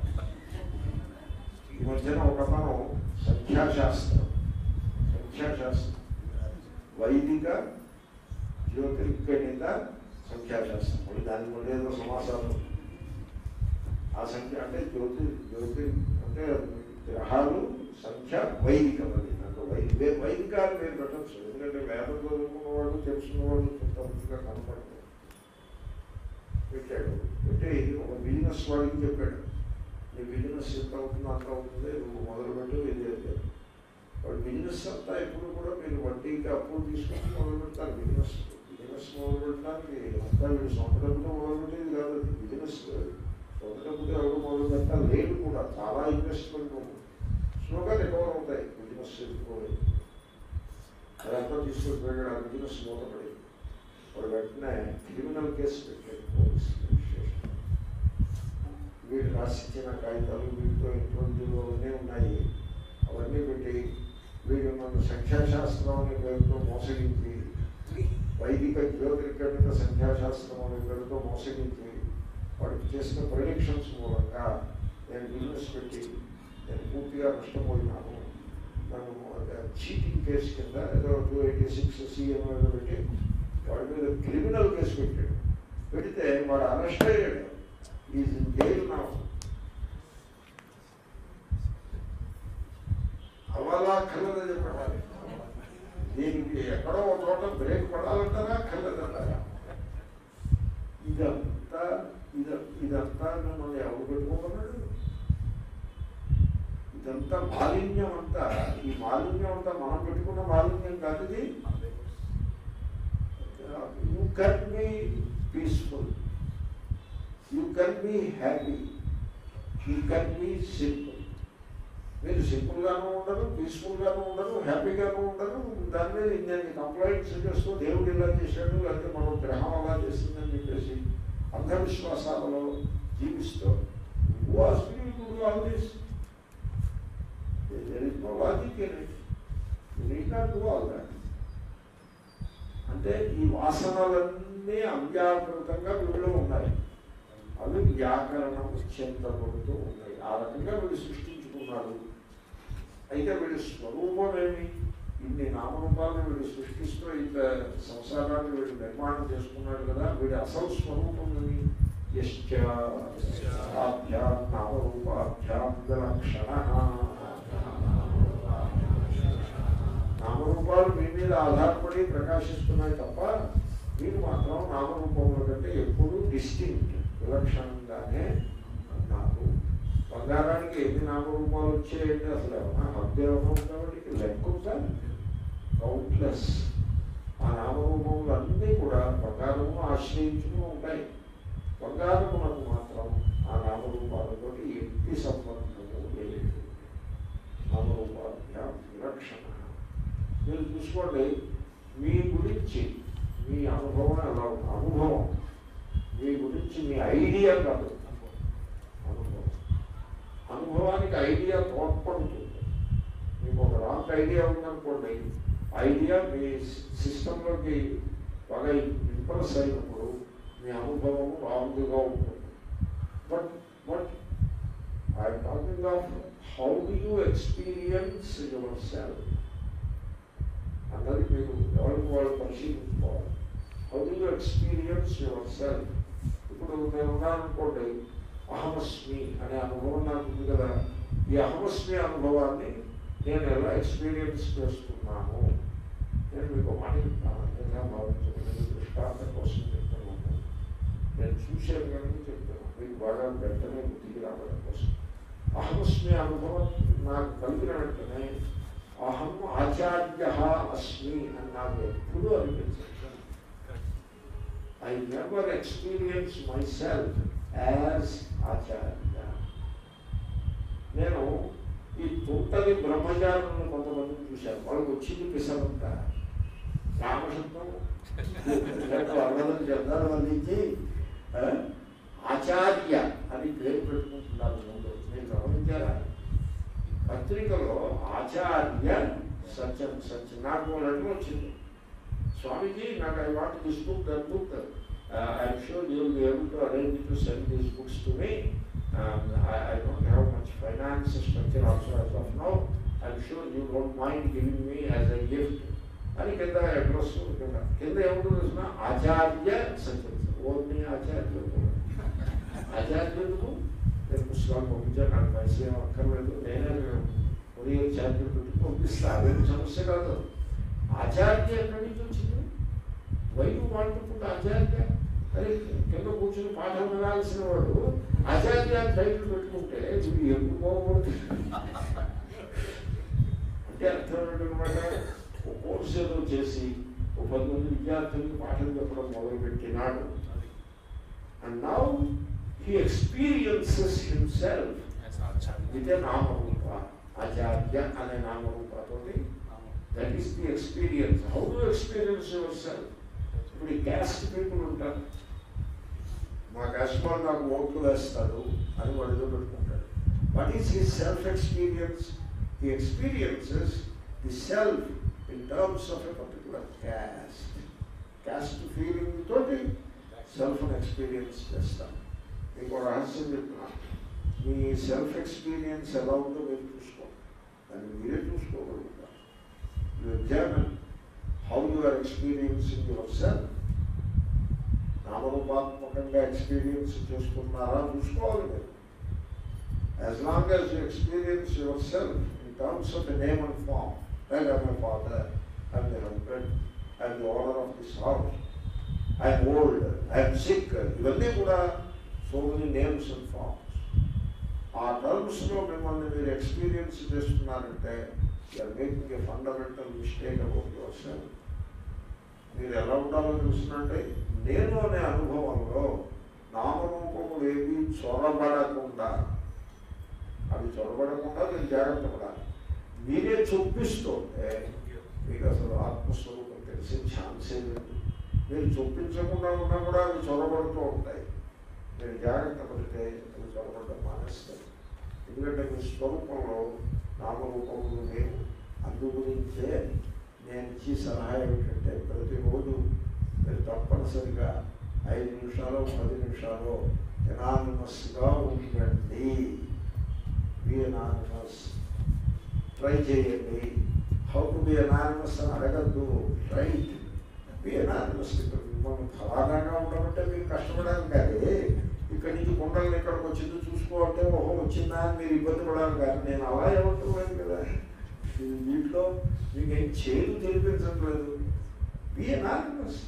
ఈ మధ్యన ఒక మనం సంఖ్యాశాస్త్రం సంఖ్యాశాస్త్రం వైదిక జ్యోతిర్గణిత సంఖ్యాశాస్త్రం మళ్ళీ దాని మళ్ళీ ఏదో సమాసాలు ఆ సంఖ్య అంటే జ్యోతి జ్యోతి అంటే గ్రహాలు సంఖ్య వైదికమది అంటే వైదిక వైదికాలు మీరు పెట్టచ్చు ఎందుకంటే వేదం చదువుకున్న వాళ్ళు తెలుసుకున్న వాళ్ళు కొంతమందిగా కనపడతారు పెట్టాడు పెట్టి ఒక బిజినెస్ వాడికి చెప్పాడు నీ బిజినెస్ ఎంత అవుతుందో అంత అవుతుంది నువ్వు మొదలుపెట్టు ఇది అది వాడు బిజినెస్ అంతా ఎప్పుడు కూడా మీరు వడ్డీకి అప్పులు తీసుకొని మొదలు పెడతారు బిజినెస్ బిజినెస్ మొదలు పెట్టడానికి అంతా వీడు సొంత డబ్బుతో మొదలు పెట్టేది కాదు అది బిజినెస్ సొంత డబ్బుతో ఎవరు మొదలు పెట్టాలి లేదు కూడా చాలా ఇన్వెస్ట్మెంట్ స్లోగా రికవర్ అవుతాయి బిజినెస్ ఎక్కువ అదంతా తీసుకొని వెళ్ళాడు ఆ బిజినెస్ మూతపడి వాడు వెంటనే క్రిమినల్ కేసు పెట్టాడు పోలీస్ స్టేషన్ వీడు రాసిచ్చిన కాగితాలు వీటితో ఇంట్లో అవన్నీ ఉన్నాయి అవన్నీ పెట్టి వీడు నన్ను సంఖ్యాశాస్త్రం అనే పేరుతో మోసగించి వైదిక జ్యోతిర్గణిత సంఖ్యాశాస్త్రం అనే పేరుతో మోసగించి వాడికి చేసిన ప్రొడిక్షన్స్ మూలంగా నేను బిజినెస్ పెట్టి నేను పూర్తిగా నష్టపోయినాను నన్ను చీటింగ్ కేసు కింద ఏదో టూ ఎయిటీ సిక్స్ సీఎం ఏదో పెట్టి వాడి మీద క్రిమినల్ కేసు పెట్టాడు పెడితే వాడు అరెస్ట్ అయ్యాడు ఈజ్ ఇన్ జైలు నా అవ్వాలా అక్కర్లేదా చెప్పాలి దీనికి ఎక్కడో ఒక చోట బ్రేక్ పడాలంటారా అక్కర్లేదంటారా ఇదంతా ఇద ఇదంతా మిమ్మల్ని ఎవరు పెట్టుకోమన్నాడు ఇదంతా మాలిన్యం అంతా ఈ మాలిన్యం అంతా మనం పెట్టుకున్న మాలిన్యం కాదు ఇది you can be peaceful you can be happy you can be simple మీరు సింపుల్గాను ఉండరు పీస్ఫుల్గాను ఉండరు హ్యాపీగాను ఉండరు దాని మీద నేను కంప్లైంట్స్ చేస్తూ దేవుడు ఇలా చేశాడు లేకపోతే మనం గ్రహం అలా చేసిందని చెప్పేసి అంధవిశ్వాసాలలో జీవిస్తూ was all this There is no logic in it. You need not do all that. అంటే ఈ వాసనలన్నీ అవ్యాకృతంగా వీళ్ళు ఉన్నాయి అవి వ్యాకరణం చెందబడుతూ ఉన్నాయి ఆ రకంగా వీళ్ళు సృష్టించుకున్నారు అయితే వీడి స్వరూపం ఏమి ఇన్ని నామరూపాలను వీడు సృష్టిస్తూ ఇంత సంసారాన్ని వీడు నిర్మాణం చేసుకున్నాడు కదా వీడి అసలు స్వరూపం ఏమి యశ్చాభ్యాం నామరూపాభ్యాం విలక్షణ నామరూపాలు మీ మీద ఆధారపడి ప్రకాశిస్తున్నాయి తప్ప మీరు మాత్రం నామరూపముల కంటే ఎప్పుడూ డిస్టింక్ట్ విలక్షణంగానే ఉన్నారు బంగారానికి ఎన్ని నామరూపాలు వచ్చాయంటే అసలు ఏమన్నా హద్దు ఏమన్నా ఉందా వాటికి లెక్క ఉందా కౌంట్లెస్ ఆ నామరూపములు అన్నీ కూడా బంగారము ఆశ్రయించుకుని ఉంటాయి బంగారమునకు మాత్రం ఆ నామరూపాలతో ఎట్టి సంబంధము లేదు నామరూపాల విలక్షణ మీరు చూసుకోండి మీ గురించి మీ అనుభవం ఎలా ఉంది అనుభవం మీ గురించి మీ ఐడియా కాదు అనుభవం అనుభవానికి ఐడియా తోడ్పడుతుంది మీకు ఒక రాంగ్ ఐడియా ఉందనుకోండి ఐడియా మీ సిస్టంలోకి బాగా ఇంప్రెస్ అయినప్పుడు మీ అనుభవం రాంగ్గా ఉంటుంది but but I talking of how do you experience yourself అన్నది మీరు ఎవరికి వాళ్ళు పరిశీలించుకోవాలి how do you experience yourself ఇప్పుడు నేను ఉన్నాననుకోండి అహమస్మి అనే అనుభవం నాకు ఉంది కదా ఈ అహమస్మి అనుభవాన్ని నేను ఎలా ఎక్స్పీరియన్స్ చేస్తున్నాను నేను మీకు మాట చెప్తాను ఎలా భావించలేదు దృష్టాంతం కోసం చెప్తున్నాను నేను చూశాను కనుక చెప్తున్నాను మీకు బాగా వెంటనే బుద్ధికి రావడం కోసం అహమస్మి అనుభవం నాకు కలిగిన వెంటనే అహం ఆచార్య అస్మి అని నాకు ఎప్పుడూ అనిపించింది I never experience myself as Acharya నేను ఈ తుంటది బ్రహ్మచారులను కొంతమందిని చూశాను వాళ్ళకి వచ్చింది పిసరంత రామశబ్దం అన్నదని శబ్దాలు అందించి ఆ, ఆచార్య అని పేరు పెట్టుకుంటున్నారు ముందు మీరు గమనించారా పత్రికలో ఆచార్య సత్యం సత్యం నాకు లెటర్ వచ్చింది స్వామీజీ నాకు I want this book that book I'm sure you will be able to arrange to send these books to me I don't have much finance structure also as of now I'm sure you don't mind giving me as a gift అని కింద address కింద కింద ఏముంటుంది తెలిసిన ఆచార్య సత్యం only ఆచార్య ఆచార్యులకు నేను పుస్తకాలు పంపించాను నాకు పైసలు ఏం అక్కర్లేదు నేనే ఉదయం ఛార్జీలు పెట్టి పంపిస్తా అదేమి సమస్య కాదు ఆచార్య ఎక్కడి నుంచి వచ్చింది వైపు వాడుకుంటే ఆచార్య అరే కింద కూర్చొని పాఠం వినాల్సిన వాడు ఆచార్య టైటిల్ పెట్టుకుంటే ఇది ఎప్పుడు పోకూడదు అంటే అర్థం ఏంటనమాట ఒక కోర్సు ఏదో చేసి ఒక పది మంది విద్యార్థులకు పాఠం చెప్పడం మొదలుపెట్టినాడు and now he experiences himself ఇదే నామరూప ఆచార్య అనే నామరూపతో that is the experience how do experience yourself ఇప్పుడు ఈ క్యాస్ట్ పీపుల్ ఉంటారు మా క్యాస్ట్ వాళ్ళు నాకు ఓట్లు వేస్తారు అని వాడు ఏదో పెట్టుకుంటాడు what is he self experience he experiences the self in terms of a particular caste caste feeling తోటి సెల్ఫ్ని ఎక్స్పీరియన్స్ చేస్తాను మీకు ఒక రహస్యం చెప్తున్నాను మీ సెల్ఫ్ ఎక్స్పీరియన్స్ ఎలా ఉందో మీరు చూసుకోండి దాన్ని మీరే చూసుకోగలుగుతారు you examine how you are experiencing yourself. నామరూపాత్మకంగా ఎక్స్పీరియన్స్ చేసుకున్నారా చూసుకోవాలి మీరు as long as you experience yourself in terms of the name and form like I my father I the husband I the owner of this house I'm old I'm sick ఇవన్నీ కూడా so many names and forms ఆ టర్మ్స్లో మిమ్మల్ని మీరు experience చేస్తున్నారంటే you're making a fundamental mistake about yourself మీరు ఎలా ఉండాలో తెలుసునంటే నేను అనే అనుభవంలో నామరూపములు ఏవి చొరబడకుండా అవి చొరబడకుండా మీరు జాగ్రత్త పడాలి మీరే చొప్పిస్తుంటే మీకు అసలు ఆత్మస్వరూపం తెలిసే ఛాన్సే లేదు మీరు చొప్పించకుండా ఉన్నా కూడా అవి చొరబడుతూ ఉంటాయి మీరు జాగ్రత్త పడితే అవి చొరబడడం మానేస్తాయి ఎందుకంటే మీ స్వరూపంలో నామరూపములు లేవు అందు గురించే నేను ఇచ్చే సలహా ఏమిటంటే ప్రతిరోజు మీరు తప్పనిసరిగా ఐదు నిమిషాలు పది నిమిషాలు ఎనానిమస్గా ఉండండి బి ఎనానిమస్ ట్రై చేయండి హౌ టు బి అనానిమస్ అని అడగద్దు రైట్ బి అనానిమస్ మిమ్మల్ని ఫలానాగా ఉండమంటే మీరు కష్టపడాలి కానీ ఇక్కడి నుంచి కుండలు ఇక్కడికి వచ్చింది చూసుకోవాలంటే ఓహో వచ్చిందా అని మీరు ఇబ్బంది పడాలి కానీ నేను అలా ఏమంటున్నాను కదా ఇది వీటిలో మీకు ఏం చేదు తెలిపించట్లేదు బి అనానిమస్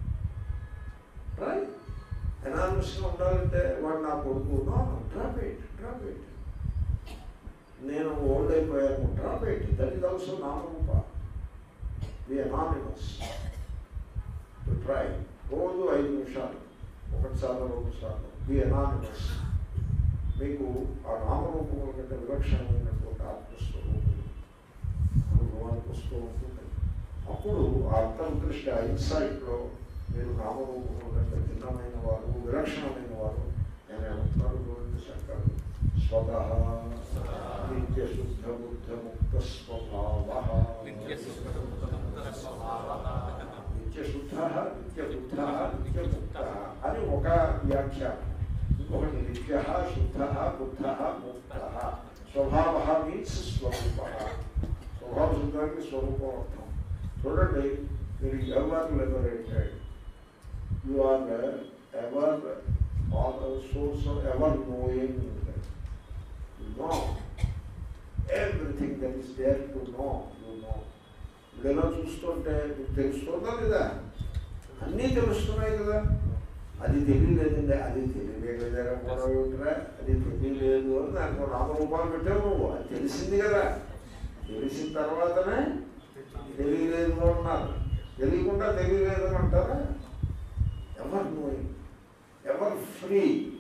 రైట్ అనానిమస్గా ఉండాలంటే వాడు నా కొడుకు డ్రాప్ ఇట్ డ్రాప్ ఇట్ నేను ఓల్డ్ అయిపోయాను drop it that is also నామరూప బి అనానిమస్ టు ట్రై రోజు ఐదు నిమిషాలు ఒకటి సార్లు రెండు సార్లు బి అనానిమస్ మీకు ఆ నామరూపముల కంటే విలక్షణమైనటువంటి ఆత్మస్వరూపం అనుభవానికి వస్తూ ఉంటుంది అప్పుడు ఆ అంతర్దృష్టి ఆ ఇన్సైట్లో మీరు నామరూపముల కంటే భిన్నమైన వారు విలక్షణమైన వారు నేను ఏమంటున్నాడు చూడండి శంకర్ స్వతః నిత్య శుద్ధ బుద్ధ ముక్త స్వభావ నిత్యశుద్ధ నిత్యబుద్ధ నిత్యముక్త అని ఒక వ్యాఖ్యానం ఇంకొకటి నిత్య శుద్ధ బుద్ధ ముక్త స్వభావ మీన్స్ స్వరూప స్వభావ శుద్ధానికి స్వరూపం అర్థం చూడండి మీరు ever liberated you are ever source of ever knowing know everything that is there to know you know ఇదేదో చూస్తుంటే మీకు తెలుస్తుందా లేదా అన్నీ తెలుస్తున్నాయి కదా అది తెలియలేదండి అది తెలియలేదా కూడా ఉంటారా అది తెలియలేదు అని దానికి నామరూపాలు పెట్టావు నువ్వు అది తెలిసింది కదా తెలిసిన తర్వాతనే తెలియలేదు అన్నారు తెలియకుండా తెలియలేదు అని అంటారా ever knowing ever free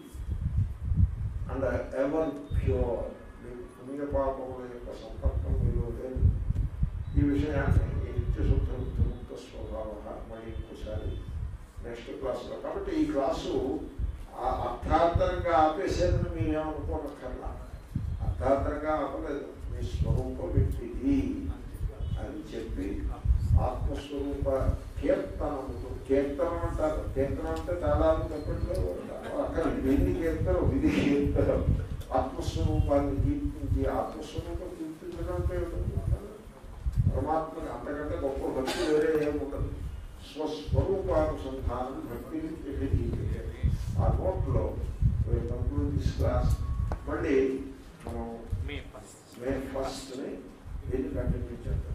and ever pure మీ పుణ్య పాపముల యొక్క సంపర్కం మీలో లేదు ఈ విషయాన్ని ఈ నిత్యశుద్ధ ముక్త స్వభావ మళ్ళీ ఇంకోసారి నెక్స్ట్ క్లాస్లో కాబట్టి ఈ క్లాసు ఆ అర్థాంతరంగా ఆపేసేదని మీరేమనుకోనక్కర్లా అర్థాంతరంగా ఆపలేదు మీ స్వరూప వ్యక్తిది అని చెప్పి ఆత్మస్వరూప కీర్తనములు కీర్తనం అంటారు కీర్తనం అంటే తాళాలు తప్పట్లేదు అక్కడ ఎన్ని కీర్తనం ఇది కీర్తనం ఆత్మస్వరూపాన్ని కీర్తించి ఆత్మస్వరూపం కీర్తించడం అంటే ఏమిటంటారు? పరమాత్మని అంతకంటే గొప్ప భక్తి వేరే ఏముండదు స్వస్వరూపానుసంధానం భక్తి ఆ నోట్లో కంక్లూడ్ దిస్ క్లాస్ మళ్ళీ మనం మే ఫస్ట్ మే ఫస్ట్ని దీన్ని కంటిన్యూ చేద్దాం